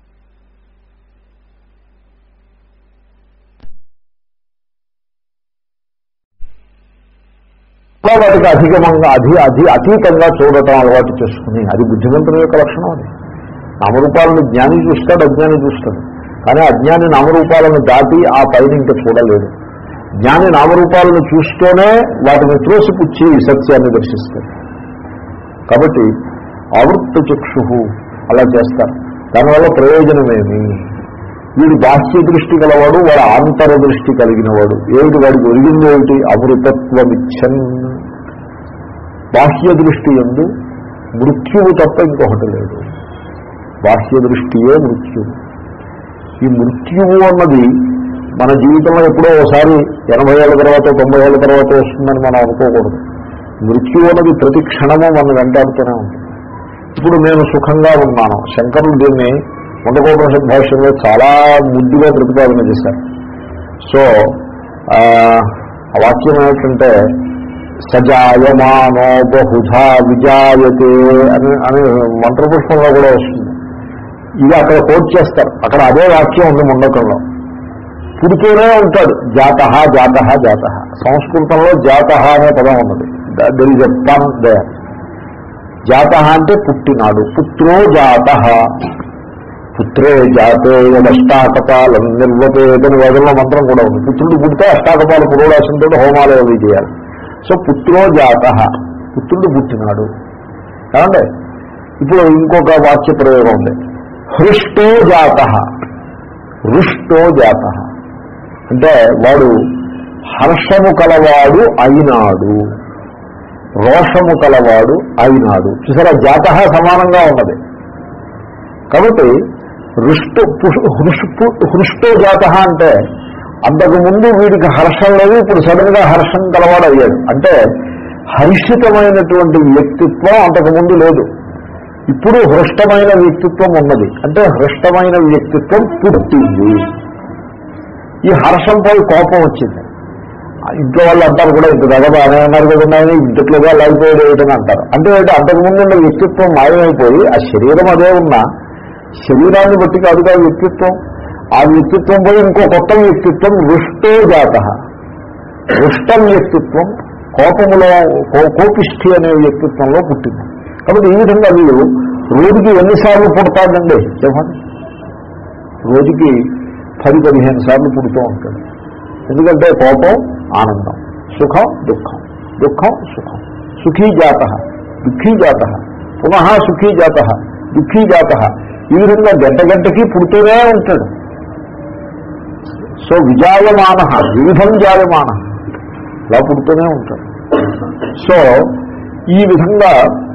వాటికి అధిగమంగా అధి అధి అతీతంగా చూడటం అలవాటు చేసుకుని అది బుద్ధిమంతుల యొక్క లక్షణం అది నామరూపాలను జ్ఞాని చూస్తాడు అజ్ఞాని చూస్తాడు కానీ అజ్ఞాని నామరూపాలను దాటి ఆ పైన ఇంకా చూడలేడు జ్ఞాని నామరూపాలను చూస్తూనే వాటిని త్రోసిపుచ్చి సత్యాన్ని దర్శిస్తాడు కాబట్టి ఆవృత్త చక్షు అలా చేస్తారు దానివల్ల ప్రయోజనమేమి వీడు బాహ్య దృష్టి గలవాడు వాడు ఆంతర దృష్టి కలిగిన వాడు ఏమిటి వాడికి ఒరిగింది ఏమిటి అమృతత్వమిచ్చన్ బాహ్య దృష్టి ఎందు మృత్యువు తప్ప ఇంకొకటి లేదు బాహ్య దృష్టియే మృత్యువు ఈ మృత్యువు అన్నది మన జీవితంలో ఎప్పుడో ఒకసారి ఎనభై ఏళ్ళ తర్వాత తొంభై ఏళ్ళ తర్వాత వస్తుందని మనం అనుకోకూడదు మృత్యువు అన్నది ప్రతి క్షణము మన వెంటాడుతూనే ఉంటుంది ఇప్పుడు నేను సుఖంగా ఉన్నాను శంకరులు దీన్ని ముండకోపనిషత్ భాష్యంలో చాలా ముద్దుగా ప్రతిపాదన చేశారు సో ఆ ఆ వాక్యం ఏమిటంటే సజాయమానో బహుధా విజాయతే అని అని మంత్రపుష్పంలో కూడా వస్తుంది ఇది అక్కడ కోట్ చేస్తారు అక్కడ అదే వాక్యం ఉంది ముండకంలో పుడుతూనే ఉంటాడు జాత జాత జాత సంస్కృతంలో జాత అనే పదం ఉన్నది దెర్ ఇస్ ఎ పన్ దే జాత అంటే పుట్టినాడు పుత్రో జాత పుత్రే జాతే అష్టాకపాలం నిర్వపేదని వేదంలో మంత్రం కూడా ఉంది పుత్రుడు పుడితే అష్టాకపాల పురోడాసంతో హోమాలు అవి చేయాలి సో పుత్రో జాత పుత్రుడు పుట్టినాడు కాదండి ఇప్పుడు ఇంకొక వాక్య ప్రయోగం ఉంది హృష్టో జాత హృష్టో జాత అంటే వాడు హర్షము కలవాడు అయినాడు రోషము కలవాడు అయినాడు చూసారా జాత సమానంగా ఉన్నది కాబట్టి హృష్టు హృష్టో జాత అంటే అంతకుముందు వీడికి హర్షం లేదు ఇప్పుడు సడన్ గా హర్షం కలవాడు అయ్యాడు అంటే హర్షితమైనటువంటి వ్యక్తిత్వం అంతకుముందు లేదు ఇప్పుడు హృష్టమైన వ్యక్తిత్వం ఉన్నది అంటే హృష్టమైన వ్యక్తిత్వం పుట్టింది ఈ హర్షంపై కోపం వచ్చింది ఇంట్లో వాళ్ళు అంటారు కూడా ఇంత దగ్గర అనే అన్నారు కదా ఇంతట్లుగా లేకపోయాడు ఏమిటని అంటారు అంటే ఏంటి అంతకుముందు ఉన్న వ్యక్తిత్వం మాయమైపోయి ఆ శరీరం అదే ఉన్నా శరీరాన్ని బట్టి కాదుగా వ్యక్తిత్వం ఆ వ్యక్తిత్వం పోయి ఇంకో కొత్త వ్యక్తిత్వం రుష్టో జాత రుష్టం వ్యక్తిత్వం కోపములో కో- కోపిష్ఠి అనే వ్యక్తిత్వంలో పుట్టింది కాబట్టి ఈ విధంగా వీడు రోజుకి ఎన్నిసార్లు పుడతాడండి చెప్పండి రోజుకి పది పదిహేను సార్లు పుడుతూ ఉంటాడు ఎందుకంటే కోపం ఆనందం సుఖం దుఃఖం దుఃఖం సుఖం సుఖీ జాత దుఃఖీ జాత పునః సుఖీ జాత దుఃఖీ జాత ఈ విధంగా గంట గంటకి పుడుతూనే ఉంటాడు సో విజాయమాన వివిధం జాయమాన ఇలా పుడుతూనే ఉంటాడు సో ఈ విధంగా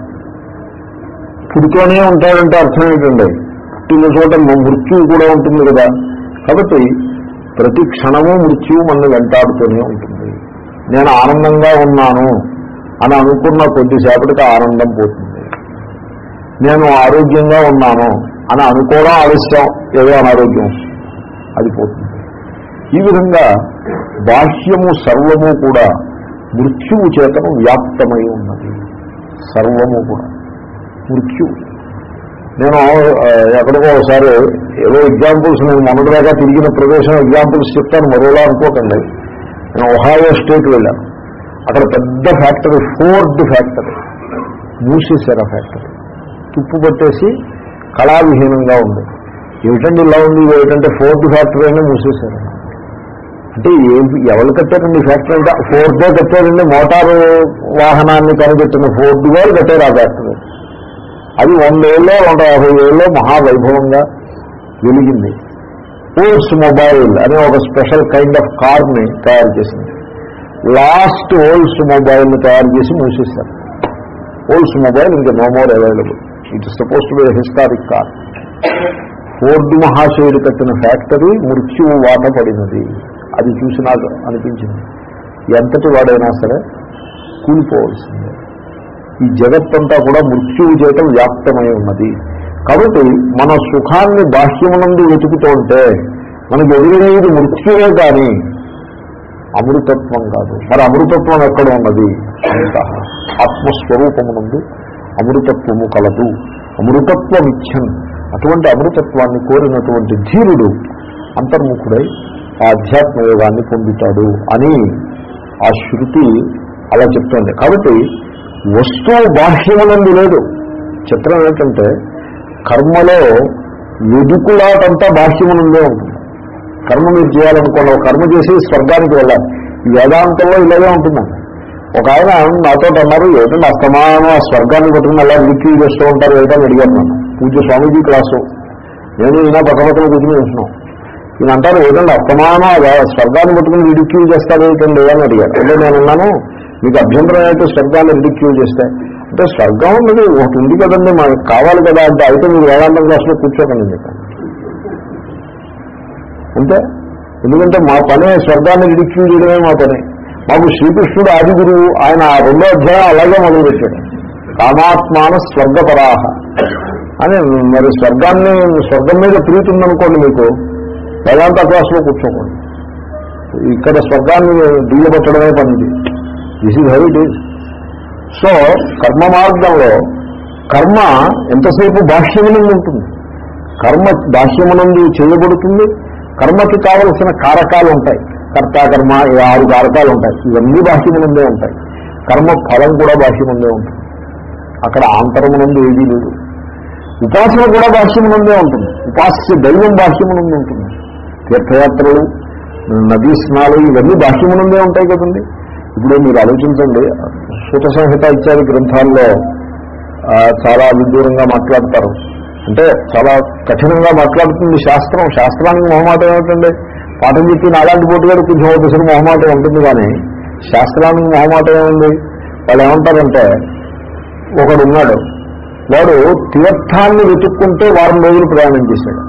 పుడుతూనే ఉంటాడంటే అర్థం ఏంటండి పుట్టిన చోట మృత్యువు కూడా ఉంటుంది కదా కాబట్టి ప్రతి క్షణము మృత్యువు మన వెంటాడుతూనే ఉంటుంది నేను ఆనందంగా ఉన్నాను అని అనుకున్న కొద్దిసేపటికి ఆనందం పోతుంది నేను ఆరోగ్యంగా ఉన్నాను అని అనుకోవడం ఆలస్యం ఏదో అనారోగ్యం అది పోతుంది ఈ విధంగా బాహ్యము సర్వము కూడా మృత్యువు చేతను వ్యాప్తమై ఉన్నది సర్వము కూడా మృత్యువు నేను ఆ, ఎక్కడికో ఒకసారి ఏదో ఎగ్జాంపుల్స్ నేను మొన్నటిదాకా తిరిగిన ప్రదేశం ఎగ్జాంపుల్స్ చెప్తాను మరోలా అనుకోకండి నేను ఒహాయో స్టేట్ వెళ్ళాను అక్కడ పెద్ద ఫ్యాక్టరీ ఫోర్డ్ ఫ్యాక్టరీ మూసేశారు ఆ ఫ్యాక్టరీ తుప్పు పట్టేసి కళావిహీనంగా ఉంది ఏమిటండి ఇలా ఉంది ఇది ఏమిటంటే ఫోర్డ్ ఫ్యాక్టరీ అని మూసేశారు అంటే ఏ- ఎవరు కట్టారండి ఈ ఫ్యాక్టరీ అంటే ఫోర్డే కట్టారండి మోటారు వాహనాన్ని కనిపెట్టిన ఫోర్డ్ గారు కట్టారు ఆ ఫ్యాక్టరీ అది వంద ఏళ్ళలో వంద యాభై ఏళ్ళలో మహావైభవంగా వెలిగింది ఓల్డ్స్ మొబైల్ అనే ఒక స్పెషల్ కైండ్ ఆఫ్ కార్ని తయారు చేసింది లాస్ట్ ఓల్డ్స్ మొబైల్ని తయారు చేసి మూసేశారు ఓల్డ్స్ మొబైల్ ఇంకా no more available it suppose to be historic car Ford మహాశయుడు కట్టిన ఫ్యాక్టరీ మృత్యువు వాత పడినది అది చూసి నాకు అనిపించింది ఎంతటి వాడైనా సరే కూలిపోవలసిందే ఈ జగత్తంతా కూడా మృత్యువు చేత వ్యాప్తమై ఉన్నది కాబట్టి మన సుఖాన్ని బాహ్యమునందు వెతుకుతూ ఉంటే మనకు ఎదురయ్యేది మృత్యువే కానీ అమృతత్వం కాదు మరి అమృతత్వం ఎక్కడ ఉన్నది అంత ఆత్మస్వరూపమునందు అమృతత్వము కలదు అమృతత్వం ఇచ్చన్ అటువంటి అమృతత్వాన్ని కోరినటువంటి ధీరుడు అంతర్ముఖుడై ఆ అధ్యాత్మ యోగాన్ని పొందుతాడు అని ఆ శృతి అలా చెప్తోంది కాబట్టి వస్తువు బాహ్యమునందు లేదు చిత్రం ఏంటంటే కర్మలో వెదుకులాటంతా బాహ్యమునందే ఉంటుంది కర్మ మీరు చేయాలనుకోండి ఒక కర్మ చేసి స్వర్గానికి వెళ్ళాలి ఈ వేదాంతంలో ఇలాగే ఉంటుందండి ఒక ఆయన నాతో అన్నారు ఏంటంటే అస్తమానం ఆ స్వర్గాన్ని పట్టుకుని అలా రిక్యూ చేస్తూ ఉంటారు ఏంటని అడిగారు నన్ను పూజ్య స్వామీజీ క్లాసు నేను ఈయన పక్క పక్కన కూర్చుని ఉంటున్నాం ఈయన అంటారు ఏంటంటే అస్తమానం ఆ స్వర్గాన్ని పట్టుకుని రిడిక్యూ చేస్తారు ఏంటండి అని అడిగారు అంటే నేను అన్నాను మీకు అభ్యంతరం అయితే స్వర్గాన్ని రిడిక్యూ చేస్తే అంటే స్వర్గం ఉన్నది ఒకటి ఉంది కదండి మనకు కావాలి కదా అంటే అయితే మీరు వేదాంతం క్లాస్లో కూర్చోకండి అని చెప్పాను అంతే ఎందుకంటే మా పనే స్వర్గాన్ని రిడిక్యూ చేయడమే మా పని మాకు శ్రీకృష్ణుడు ఆది గురువు ఆయన ఆ రెండో అధ్యాయం అలాగే మొదలుపెట్టాడు కామాత్మాన స్వర్గపరాహ అని మరి స్వర్గాన్ని స్వర్గం మీద ప్రీతి ఉందనుకోండి మీకు వేదాంత క్లాసులో కూర్చోకండి ఇక్కడ స్వర్గాన్ని దియ్యబట్టడమే పనిది this is how it is so కర్మ మార్గంలో కర్మ ఎంతసేపు బాహ్యమునందు ఉంటుంది కర్మ బాహ్యమునందు చేయబడుతుంది కర్మకి కావలసిన కారకాలు ఉంటాయి కర్తాకర్మ ఈ ఆరు కారకాలు ఉంటాయి ఇవన్నీ బాహ్యమునందే ఉంటాయి కర్మ ఫలం కూడా బాహ్యముందే ఉంటుంది అక్కడ ఆంతరమునందు ఏదీ లేదు ఉపాసన కూడా బాహ్యమునందే ఉంటుంది ఉపాస్య దైవం బాహ్యమునందు ఉంటుంది తీర్థయాత్రలు నదీ స్నాలు ఇవన్నీ బాహ్యమునందే ఉంటాయి కదండి ఇప్పుడు మీరు ఆలోచించండి సూత సంహిత ఇత్యాది గ్రంథాల్లో ఆ, చాలా విదూరంగా మాట్లాడతారు అంటే చాలా కఠినంగా మాట్లాడుతుంది శాస్త్రం శాస్త్రానికి మొహమాటం ఏమిటండి పాఠం చెప్పిన అలాంటి పోటీగాడు కొంచెం ఒకసారి మొహమాటం ఉంటుంది కానీ శాస్త్రానికి మొహమాటం ఏముంది వాళ్ళు ఏమంటారంటే ఒకడు ఉన్నాడు వాడు తీర్థాన్ని వెతుక్కుంటే వారం రోజులు ప్రయాణం చేశాడు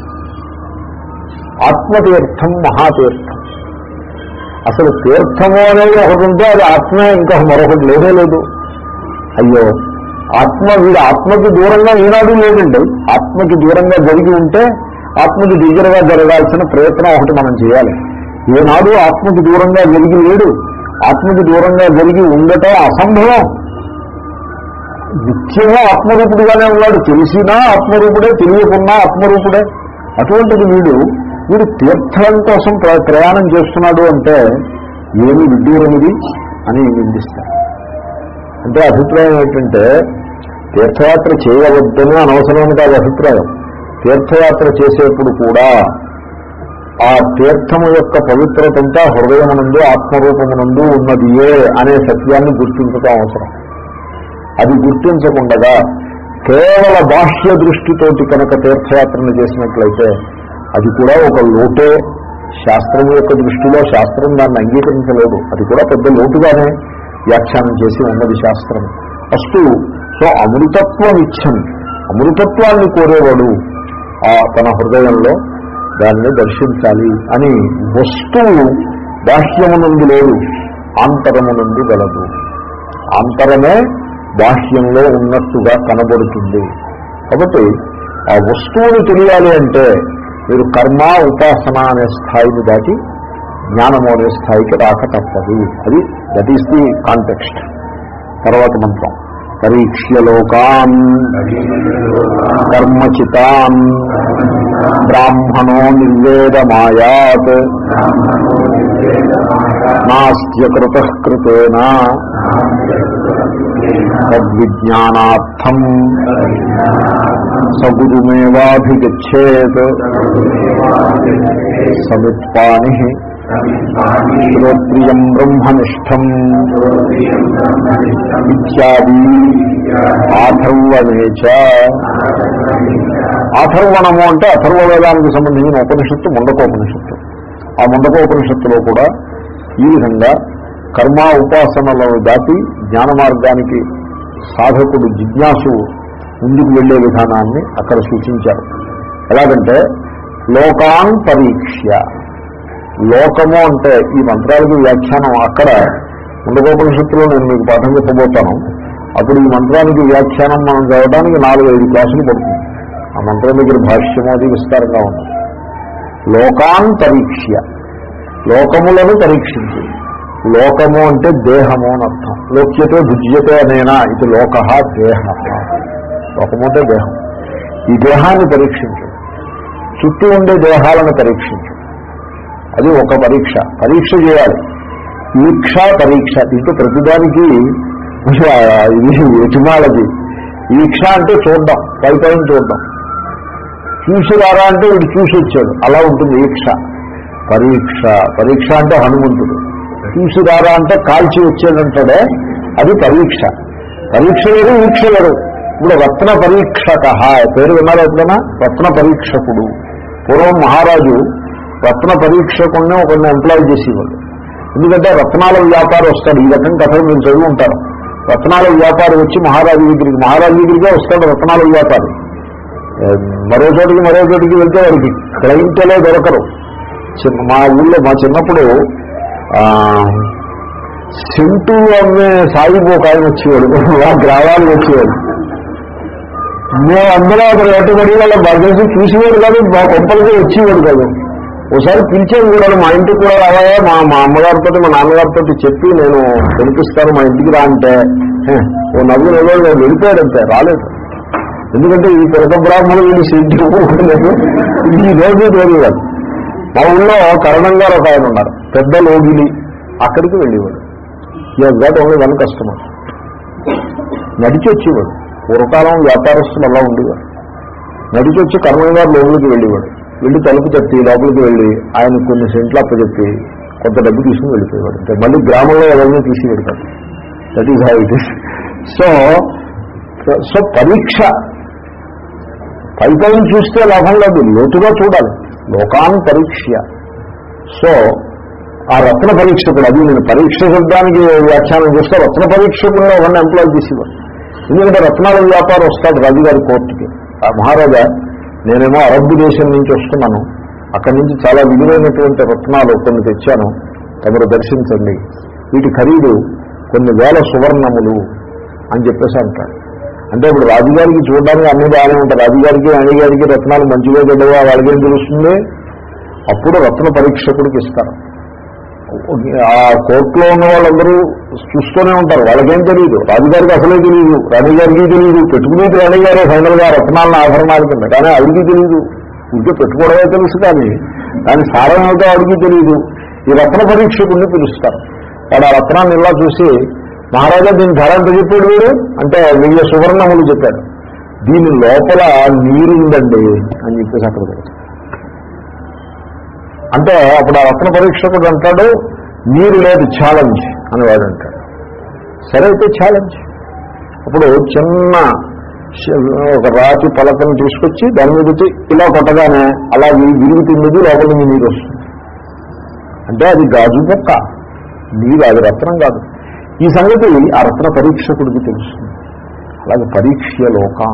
ఆత్మతీర్థం మహాతీర్థం అసలు తీర్థము అనేది ఒకటి ఉంటే అది ఆత్మ ఇంకా మరొకటి లేదే లేదు అయ్యో ఆత్మ వీడు ఆత్మకి దూరంగా ఈనాడు లేదండి ఆత్మకి దూరంగా జరిగి ఉంటే ఆత్మకి దగ్గరగా జరగాల్సిన ప్రయత్నం ఒకటి మనం చేయాలి ఏనాడు ఆత్మకి దూరంగా జరిగి లేడు ఆత్మకి దూరంగా జరిగి ఉండటం అసంభవం నిత్యంగా ఆత్మరూపుడుగానే ఉన్నాడు తెలిసినా ఆత్మరూపుడే తెలియకున్నా ఆత్మరూపుడే అటువంటిది వీడు వీడు తీర్థం కోసం ప్ర- ప్రయాణం చేస్తున్నాడు అంటే ఏమి విడ్డూరమిది అని నిందిస్తారు అంటే అభిప్రాయం ఏంటంటే తీర్థయాత్ర చేయవద్దని అనవసరమని కాదు అభిప్రాయం తీర్థయాత్ర చేసేప్పుడు కూడా ఆ తీర్థము యొక్క పవిత్రతంతా హృదయమునందు ఆత్మరూపమునందు ఉన్నదియే అనే సత్యాన్ని గుర్తించడం అవసరం అది గుర్తించకుండా కేవల బాహ్య దృష్టితోటి కనుక తీర్థయాత్రను చేసినట్లయితే అది కూడా ఒక లోటే శాస్త్రం యొక్క దృష్టిలో శాస్త్రం దాన్ని అంగీకరించలేదు అది కూడా పెద్ద లోటుగానే వ్యాఖ్యానం చేసి ఉన్నది శాస్త్రం ఫస్ట్ సో అమృతత్వం ఇచ్చం అమృతత్వాన్ని కోరేవాడు ఆ తన హృదయంలో దాన్ని దర్శించాలి అని వస్తువు బాహ్యమునందు లేదు ఆంతరమునందు గలదు ఆంతరమే బాహ్యంలో ఉన్నట్టుగా కనబడుతుంది కాబట్టి ఆ వస్తువుని తెలియాలి అంటే మీరు కర్మ ఉపాసన అనే స్థాయిని దాటి జ్ఞానము అనే స్థాయికి రాక తప్పదు అది దట్ ఈస్ ది కాంటెక్స్ట్ తర్వాత మంత్రం పరీక్ష్య లోకాన్ కర్మచితాన్ బ్రాహ్మణో నిర్వేదమాయాత్ నాస్త్యకృత కృతేన తద్విజ్ఞానార్థం సగురుమేవాభిగచ్చేత్ సమిత్పాని శ్రోత్రియం బ్రహ్మనిష్టం ఇత్యాది ఆథర్వణే చ ఆథర్వణము అంటే అథర్వ వేదానికి సంబంధించిన ఉపనిషత్తు ముండకోపనిషత్తు ఆ ముండకోపనిషత్తులో కూడా ఈ విధంగా కర్మ ఉపాసనలను దాటి జ్ఞాన మార్గానికి సాధకుడు జిజ్ఞాసు ముందుకు వెళ్లే విధానాన్ని అక్కడ సూచించారు ఎలాగంటే లోకాన్ పరీక్ష లోకము అంటే ఈ మంత్రాలకు వ్యాఖ్యానం అక్కడ ఉండగోపనిషత్తులో నేను మీకు పాఠం చెప్పబోతాను అప్పుడు ఈ మంత్రానికి వ్యాఖ్యానం మనం చదవడానికి నాలుగు ఐదు క్లాసులు పడుతుంది ఆ మంత్రం దగ్గర భాష్యం అది విస్తారంగా ఉంది లోకాన్ పరీక్ష లోకములను పరీక్షించి లోకము అంటే దేహము అని అర్థం లోక్యతే భుజ్యతే అనేనా ఇది లోక దేహ లోకము అంటే దేహం ఈ దేహాన్ని పరీక్షించు చుట్టూ ఉండే దేహాలను పరీక్షించు అది ఒక పరీక్ష పరీక్ష చేయాలి ఈక్ష పరీక్ష దీంట్లో ప్రతిదానికి ఇది ఎటిమాలజీ ఈక్ష అంటే చూడడం పై పైన చూడడం చూసి రారా అంటే వీడు చూసి వచ్చాడు అలా ఉంటుంది ఈక్ష పరీక్ష పరీక్ష అంటే హనుమంతుడు చూసి రారా అంటే కాల్చి వచ్చాడంటాడే అది పరీక్ష పరీక్ష వేరు ఈక్ష వేరు ఇప్పుడు రత్న పరీక్షక పేరు విన్నారు ఎప్పుడైనా రత్న పరీక్షకుడు పూర్వం మహారాజు రత్న పరీక్షకుడిని ఒకరిని ఎంప్లాయ్ చేసేవాడు ఎందుకంటే రత్నాల వ్యాపారం వస్తాడు ఈ రకం కథలు మీరు చదివి ఉంటారు రత్నాల వ్యాపారం వచ్చి మహారాజు దగ్గరికి మహారాజు దగ్గరికే వస్తాడు రత్నాల వ్యాపారి ఏ, మరో చోటికి మరో చోటికి వెళ్తే వాడికి క్లయింటలే దొరకరు చిన్న మా ఊళ్ళో మా చిన్నప్పుడు ఆ, సెంటు అమ్మే సాయిబు ఒక ఆయన వచ్చేవాడు ఆ గ్రామాలకు వచ్చేవాడు మేము అందరూ అక్కడ ఎట్టుబడి వాళ్ళ బర్గేసి చూసేవాడు కాదు మా కొంపలకి వచ్చేవాడు కాదు ఒకసారి పిలిచాను కూడా మా ఇంటికి కూడా రావాయా మా మా అమ్మగారితో మా నాన్నగారితో చెప్పి నేను పిలిపిస్తాను మా ఇంటికి రా అంటే హే, ఓ నవ్వు నవ్వు నేను వెళ్ళిపోయాడు అంతే రాలేదు ఎందుకంటే ఈ పిరక బ్రాహ్మణులు వీళ్ళు ఇంటికి పోకలేదు ఈ రోజు తెలియదు మా ఊళ్ళో కరణం గారు ఒక ఆయన ఉన్నారు పెద్ద లోగిలి అక్కడికి వెళ్ళేవాడు ఈ గాట్ ఓన్లీ వన్ కస్టమర్ నడిచి వచ్చేవాడు పూర్వకాలం వ్యాపారస్తులు అలా ఉండేవారు నడిచి వచ్చి కరణం గారు లోపలికి వెళ్ళేవాడు వెళ్ళి తలుపు తట్టి లోపలికి వెళ్ళి ఆయన కొన్ని సెంట్లు అప్పచెప్పి కొంత డబ్బు తీసుకుని వెళ్ళిపోయేవాడు అంటే మళ్ళీ గ్రామంలో ఎవరిని తీసి పెడతాడు that is how it is so so పరీక్ష పై పైన చూస్తే లాభం లేదు లోతుగా చూడాలి లోకాన్ పరీక్ష సో ఆ రత్న పరీక్షకుడు అది నేను పరీక్ష శబ్దానికి వ్యాఖ్యానం చేస్తే రత్న పరీక్షకుల్లో ఒకరిని ఎంప్లాయ్ చేసేవాడు ఎందుకంటే రత్నాల వ్యాపారం వస్తాడు రాజుగారి కోర్టుకి ఆ మహారాజా నేనేమో అరబ్ దేశం నుంచి వస్తున్నాను అక్కడి నుంచి చాలా విలువైనటువంటి రత్నాలు కొన్ని తెచ్చాను తమరు దర్శించండి వీటి ఖరీదు కొన్ని వేల సువర్ణములు అని చెప్పేసి అంటాడు అంటే ఇప్పుడు రాజుగారికి చూడడానికి అన్ని బాగానే ఉంటాయి రాజుగారికి అణిగారికి రత్నాలు మంచిగా గడవా వాళ్ళకేం తెలుస్తుంది అప్పుడు రత్న పరీక్షకుడికి ఇస్తారు ఆ కోర్టులో ఉన్న వాళ్ళందరూ చూస్తూనే ఉంటారు వాళ్ళకేం తెలియదు రాజుగారికి అసలే తెలియదు రాణిగారికి తెలియదు పెట్టుకునేది రాణిగారే ఫైనల్ గా రత్నాలను ఆభరణాల కింద కానీ ఆవిడికి తెలియదు ఇంకే పెట్టుకోవడమే తెలుసు కానీ దాని సారం ఏమిటో ఆవిడికి తెలియదు ఈ రత్న పరీక్షకుడిని పిలుస్తారు వాడు ఆ రత్నాన్ని ఇలా చూసి మహారాజా దీని ధర ఎంత చెప్పాడు వీడు అంటే వెయ్యి సువర్ణములు చెప్పాడు దీని లోపల నీరు ఉందండి అని చెప్పేసి అక్కడ తెలుసు అంటే అప్పుడు ఆ రత్న పరీక్షకుడు అంటాడు నీరు లేదు ఛాలెంజ్ అని వాడు అంటాడు సరే అయితే ఛాలెంజ్ అప్పుడు చిన్న శ- ఒక రాతి పలకను తీసుకొచ్చి దాని మీద పెట్టి ఇలా కొట్టగానే అలా వి- విరుగుతున్నది లోపల నుంచి నీరు వస్తుంది అంటే అది గాజు మొక్క నీరు అది రత్నం కాదు ఈ సంగతి ఆ రత్న పరీక్షకుడికి తెలుస్తుంది అలాగే పరీక్ష లోకా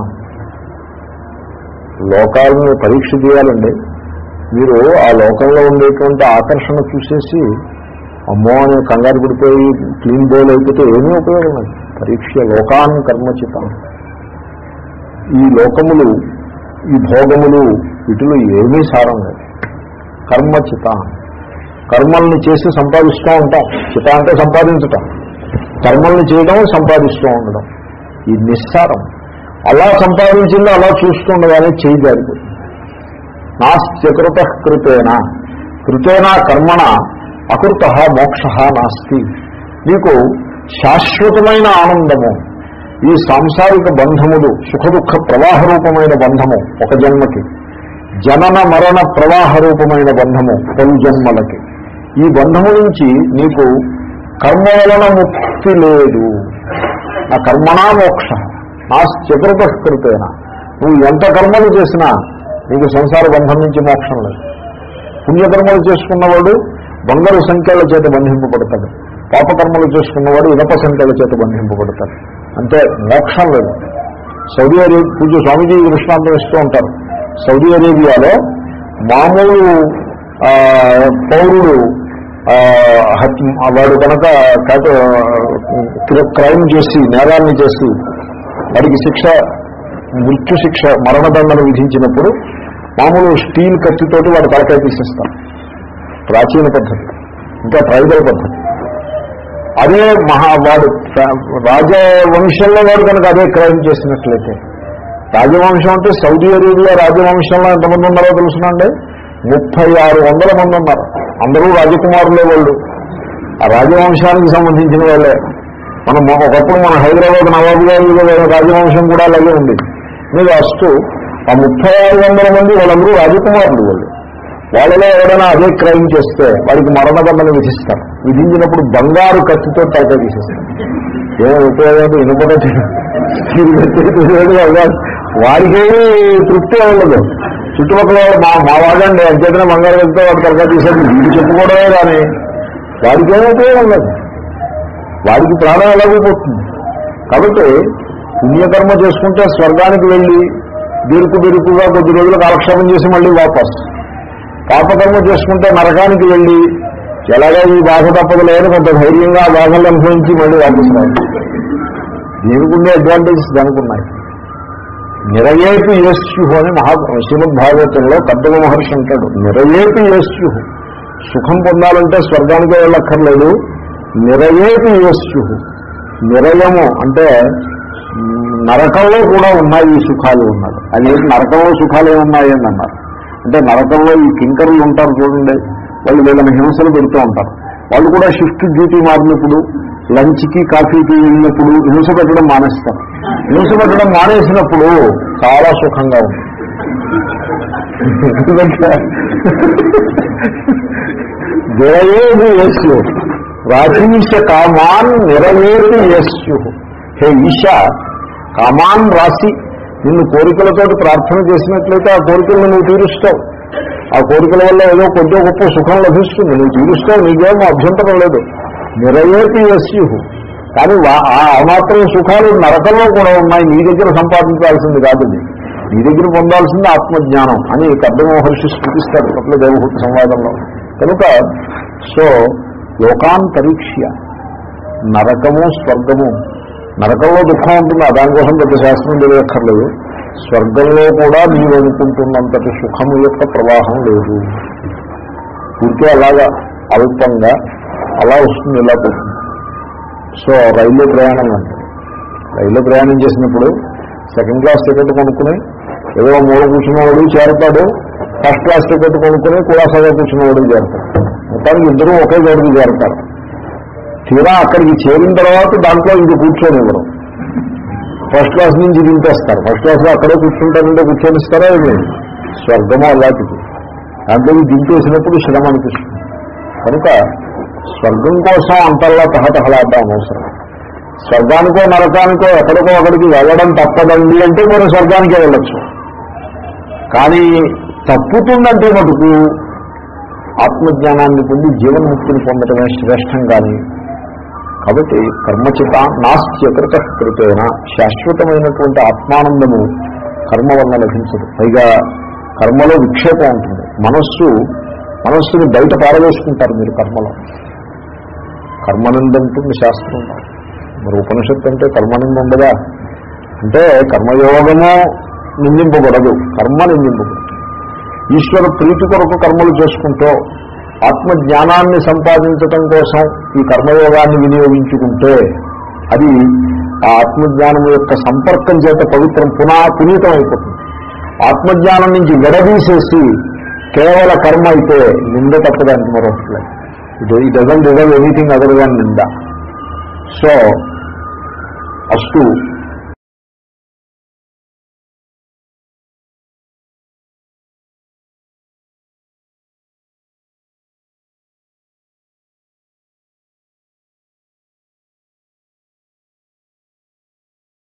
లోకాలను పరీక్ష చేయాలండి మీరు ఆ లోకంలో ఉండేటువంటి ఆకర్షణ చూసేసి అమ్మో అని కంగారు పడిపోయి క్లీన్ బోల్ అయిపోతే ఏమీ ఉపయోగం లేదు పరీక్ష లోకాన్ కర్మచితం ఈ లోకములు ఈ భోగములు వీటిలో ఏమీ సారం లేదు కర్మచిత కర్మల్ని చేసి సంపాదిస్తూ ఉంటాం చిత అంటే సంపాదించటం కర్మల్ని చేయడం సంపాదిస్తూ ఉండడం ఈ నిస్సారం అలా సంపాదించిందో అలా చూస్తుండగానే చేయి జారిపోతుంది నాస్త్యకృత కృతేన కృతేన కర్మణ అకృత మోక్ష నాస్తి నీకు శాశ్వతమైన ఆనందము ఈ సాంసారిక బంధములు సుఖదుఖ ప్రవాహ రూపమైన బంధము ఒక జన్మకి జనన మరణ ప్రవాహ రూపమైన బంధము పలు జన్మలకి ఈ బంధము నుంచి నీకు కర్మ వలన ముక్తి లేదు ఆ కర్మణా మోక్ష నాస్త్యకృత కృతేన నువ్వు ఎంత కర్మలు చేసినా నీకు సంసార బంధం నుంచి మోక్షం లేదు పుణ్యకర్మలు చేసుకున్నవాడు బంగారు సంఖ్యల చేత బంధింపబడతాడు పాపకర్మలు చేసుకున్నవాడు ఇనప సంఖ్యల చేత బంధింపబడతాడు అంటే మోక్షం లేదు సౌదీ అరేబియా పూజ స్వామీజీ దృష్టాంతం ఇస్తూ ఉంటారు సౌదీ అరేబియాలో మామూలు ఆ, పౌరుడు ఆ, హత్య- వాడు కనుక క్రైమ్ చేసి నేరాన్ని చేసి వాడికి శిక్ష మృత్యు శిక్ష మరణదండను విధించినప్పుడు మామూలు స్టీల్ కత్తితోటి వాడు తలకాయ తీసేస్తారు ప్రాచీన పద్ధతి ఇంకా ట్రైబల్ పద్ధతి అదే మహా వాడు రాజవంశంలో వాడు కనుక అదే క్రైమ్ చేసినట్లయితే రాజవంశం అంటే సౌదీ అరేబియా రాజవంశంలో ఎంతమంది ఉన్నారో తెలుసునండి ముప్పై ఆరు వందల మంది ఉన్నారు అందరూ రాజకుమారులే వాళ్ళు ఆ రాజవంశానికి సంబంధించిన వాళ్ళే మనం మొ- ఒకప్పుడు మన హైదరాబాద్ నవాబు గారి రాజవంశం కూడా అలాగే ఉంది మీరు వస్తూ ఆ ముప్పై ఆరు వందల మంది వాళ్ళందరూ రాజకుమారులు వాళ్ళు వాళ్ళలో ఎవరైనా అదే క్రైమ్ చేస్తే వాడికి మరణదండన విధిస్తారు విధించినప్పుడు బంగారు కత్తితో తలకాయ తీసేస్తారు ఏం ఉపయోగం ఇనుపడ వాడికేమీ తృప్తి ఉండదు చుట్టుపక్కల వాళ్ళు మా మా వాడండి అంచేతనే బంగారు కత్తితో వాడు తలకాయ తీసేది వీడు చెప్పుకోవడమే కానీ వాడికి ఏమీ ఉపయోగం లేదు వాడికి ప్రాణం ఎలాగో పోతుంది కాబట్టి పుణ్యకర్మ చేసుకుంటే స్వర్గానికి వెళ్ళి బిరుకు బిరుకుగా కొద్ది రోజులు కాలక్షేపం చేసి మళ్ళీ వాపస్ పాపకర్మ చేసుకుంటే నరకానికి వెళ్ళి ఎలాగా ఈ బాధ తప్పదు లేదు కొంత ధైర్యంగా ఆ బాధలు అనుభవించి మళ్ళీ వాపస్ రావాలి దీనికి ఉండే అడ్వాంటేజెస్ దానికి ఉన్నాయి నిరయేపి యస్యు అని మహా శ్రీమద్ భాగవతంలో కద్దమ మహర్షి అంటాడు నిరయేపి యస్యు సుఖం పొందాలంటే స్వర్గానికి వెళ్ళక్కర్లేదు నిరయేపి యస్యు నిరయము అంటే మ్, నరకంలో కూడా ఉన్నాయి ఈ సుఖాలు ఉన్నాడు అది నరకంలో సుఖాలే ఉన్నాయి అని అన్నారు అంటే నరకంలో ఈ కింకర్లు ఉంటారు చూడండి వాళ్ళు వీళ్ళని హింసలు పెడుతూ ఉంటారు వాళ్ళు కూడా షిఫ్ట్ డ్యూటీ మారినప్పుడు లంచ్కి కాఫీకి వెళ్ళినప్పుడు హింస పెట్టడం మానేస్తారు హింస పెట్టడం మానేసినప్పుడు చాలా సుఖంగా ఉంది ఎందుకంటే నిరయేది యస్యు రాజీష కామాన్ నిరవేది యస్యు హే ఈశ కామాన్ రాసి నిన్ను కోరికలతోటి ప్రార్థన చేసినట్లయితే ఆ కోరికలను నువ్వు తీరుస్తావు ఆ కోరికల వల్ల ఏదో కొద్ది గొప్ప సుఖం లభిస్తుంది నువ్వు తీరుస్తావు నీకేమో అభ్యంతరం లేదు నిరయేతి యస్యు కానీ వా- ఆ ఆ మాత్రం సుఖాలు నరకంలో కూడా ఉన్నాయి నీ దగ్గర సంపాదించాల్సింది కాదు ఇది. నీ దగ్గర పొందాల్సింది ఆత్మజ్ఞానం అని కర్దమ మహర్షి స్థుతిస్తారు పట్ల దేవహూతి సంవాదంలో కనుక సో లోకాన్ పరీక్ష్య నరకము స్వర్గము నరకంలో దుఃఖం ఉంటుంది ఆ దానికోసం పెద్ద శాస్త్రం తెలియక్కర్లేదు స్వర్గంలో కూడా నీవు అనుకుంటున్నంతటి సుఖము యొక్క ప్రవాహం లేదు ఊరికే అలాగా అల్పంగా అలా వస్తుంది ఇలా పోతుంది సో రైల్లో ప్రయాణం అంటే రైల్లో ప్రయాణం చేసినప్పుడు సెకండ్ క్లాస్ టికెట్ కొనుక్కుని ఏదో మూల కూర్చున్నవాడు చేరతాడు ఫస్ట్ క్లాస్ టికెట్ కొనుక్కుని కులాసాగా కూర్చున్నవాడు చేరతాడు మొత్తానికి ఇద్దరు ఒకే చోటుకి చేరతారు తీరా అక్కడికి చేరిన తర్వాత దాంట్లో ఇంక కూర్చొనివ్వరు ఫస్ట్ క్లాస్ నుంచి దింపేస్తారు ఫస్ట్ క్లాస్లో అక్కడే కూర్చుంటారంటే కూర్చొనిస్తారా ఏమి స్వర్గమో అలాంటిది దాంట్లో దింపేసినప్పుడు శ్రమ అనిపిస్తుంది కనుక స్వర్గం కోసం అంతల్లా తహతహలాడడం అవసరం స్వర్గానికో నరకానికో ఎక్కడికో అక్కడికి వెళ్ళడం తప్పదండి అంటే మనం స్వర్గానికే వెళ్ళొచ్చు కానీ తప్పుతుందంటే మటుకు ఆత్మజ్ఞానాన్ని పొంది జీవన్ముక్తిని పొందడమే శ్రేష్టం కానీ కాబట్టి కర్మచిత నాస్త్యకృత కృతేన శాశ్వతమైనటువంటి ఆత్మానందము కర్మ వల్ల లభించదు పైగా కర్మలో విక్షేపం ఉంటుంది మనస్సు మనస్సుని బయట పారవేసుకుంటారు మీరు కర్మలో కర్మనిందంటుంది శాస్త్రం మరి ఉపనిషత్తు అంటే కర్మనింద ఉండదా అంటే కర్మయోగము నిందింపబడదు కర్మ నిందింపబడదు ఈశ్వర ప్రీతి కొరకు కర్మలు చేసుకుంటూ ఆత్మజ్ఞానాన్ని సంపాదించటం కోసం ఈ కర్మయోగాన్ని వినియోగించుకుంటే అది ఆ ఆత్మజ్ఞానం యొక్క సంపర్కం చేత పవిత్రం పునా పునీతం అయిపోతుంది ఆత్మజ్ఞానం నుంచి విడదీసేసి కేవల కర్మ అయితే నింద తప్పడానికి మరొకట్లేదు ఇది ఈ doesn't deserve anything other than నింద సో అస్తు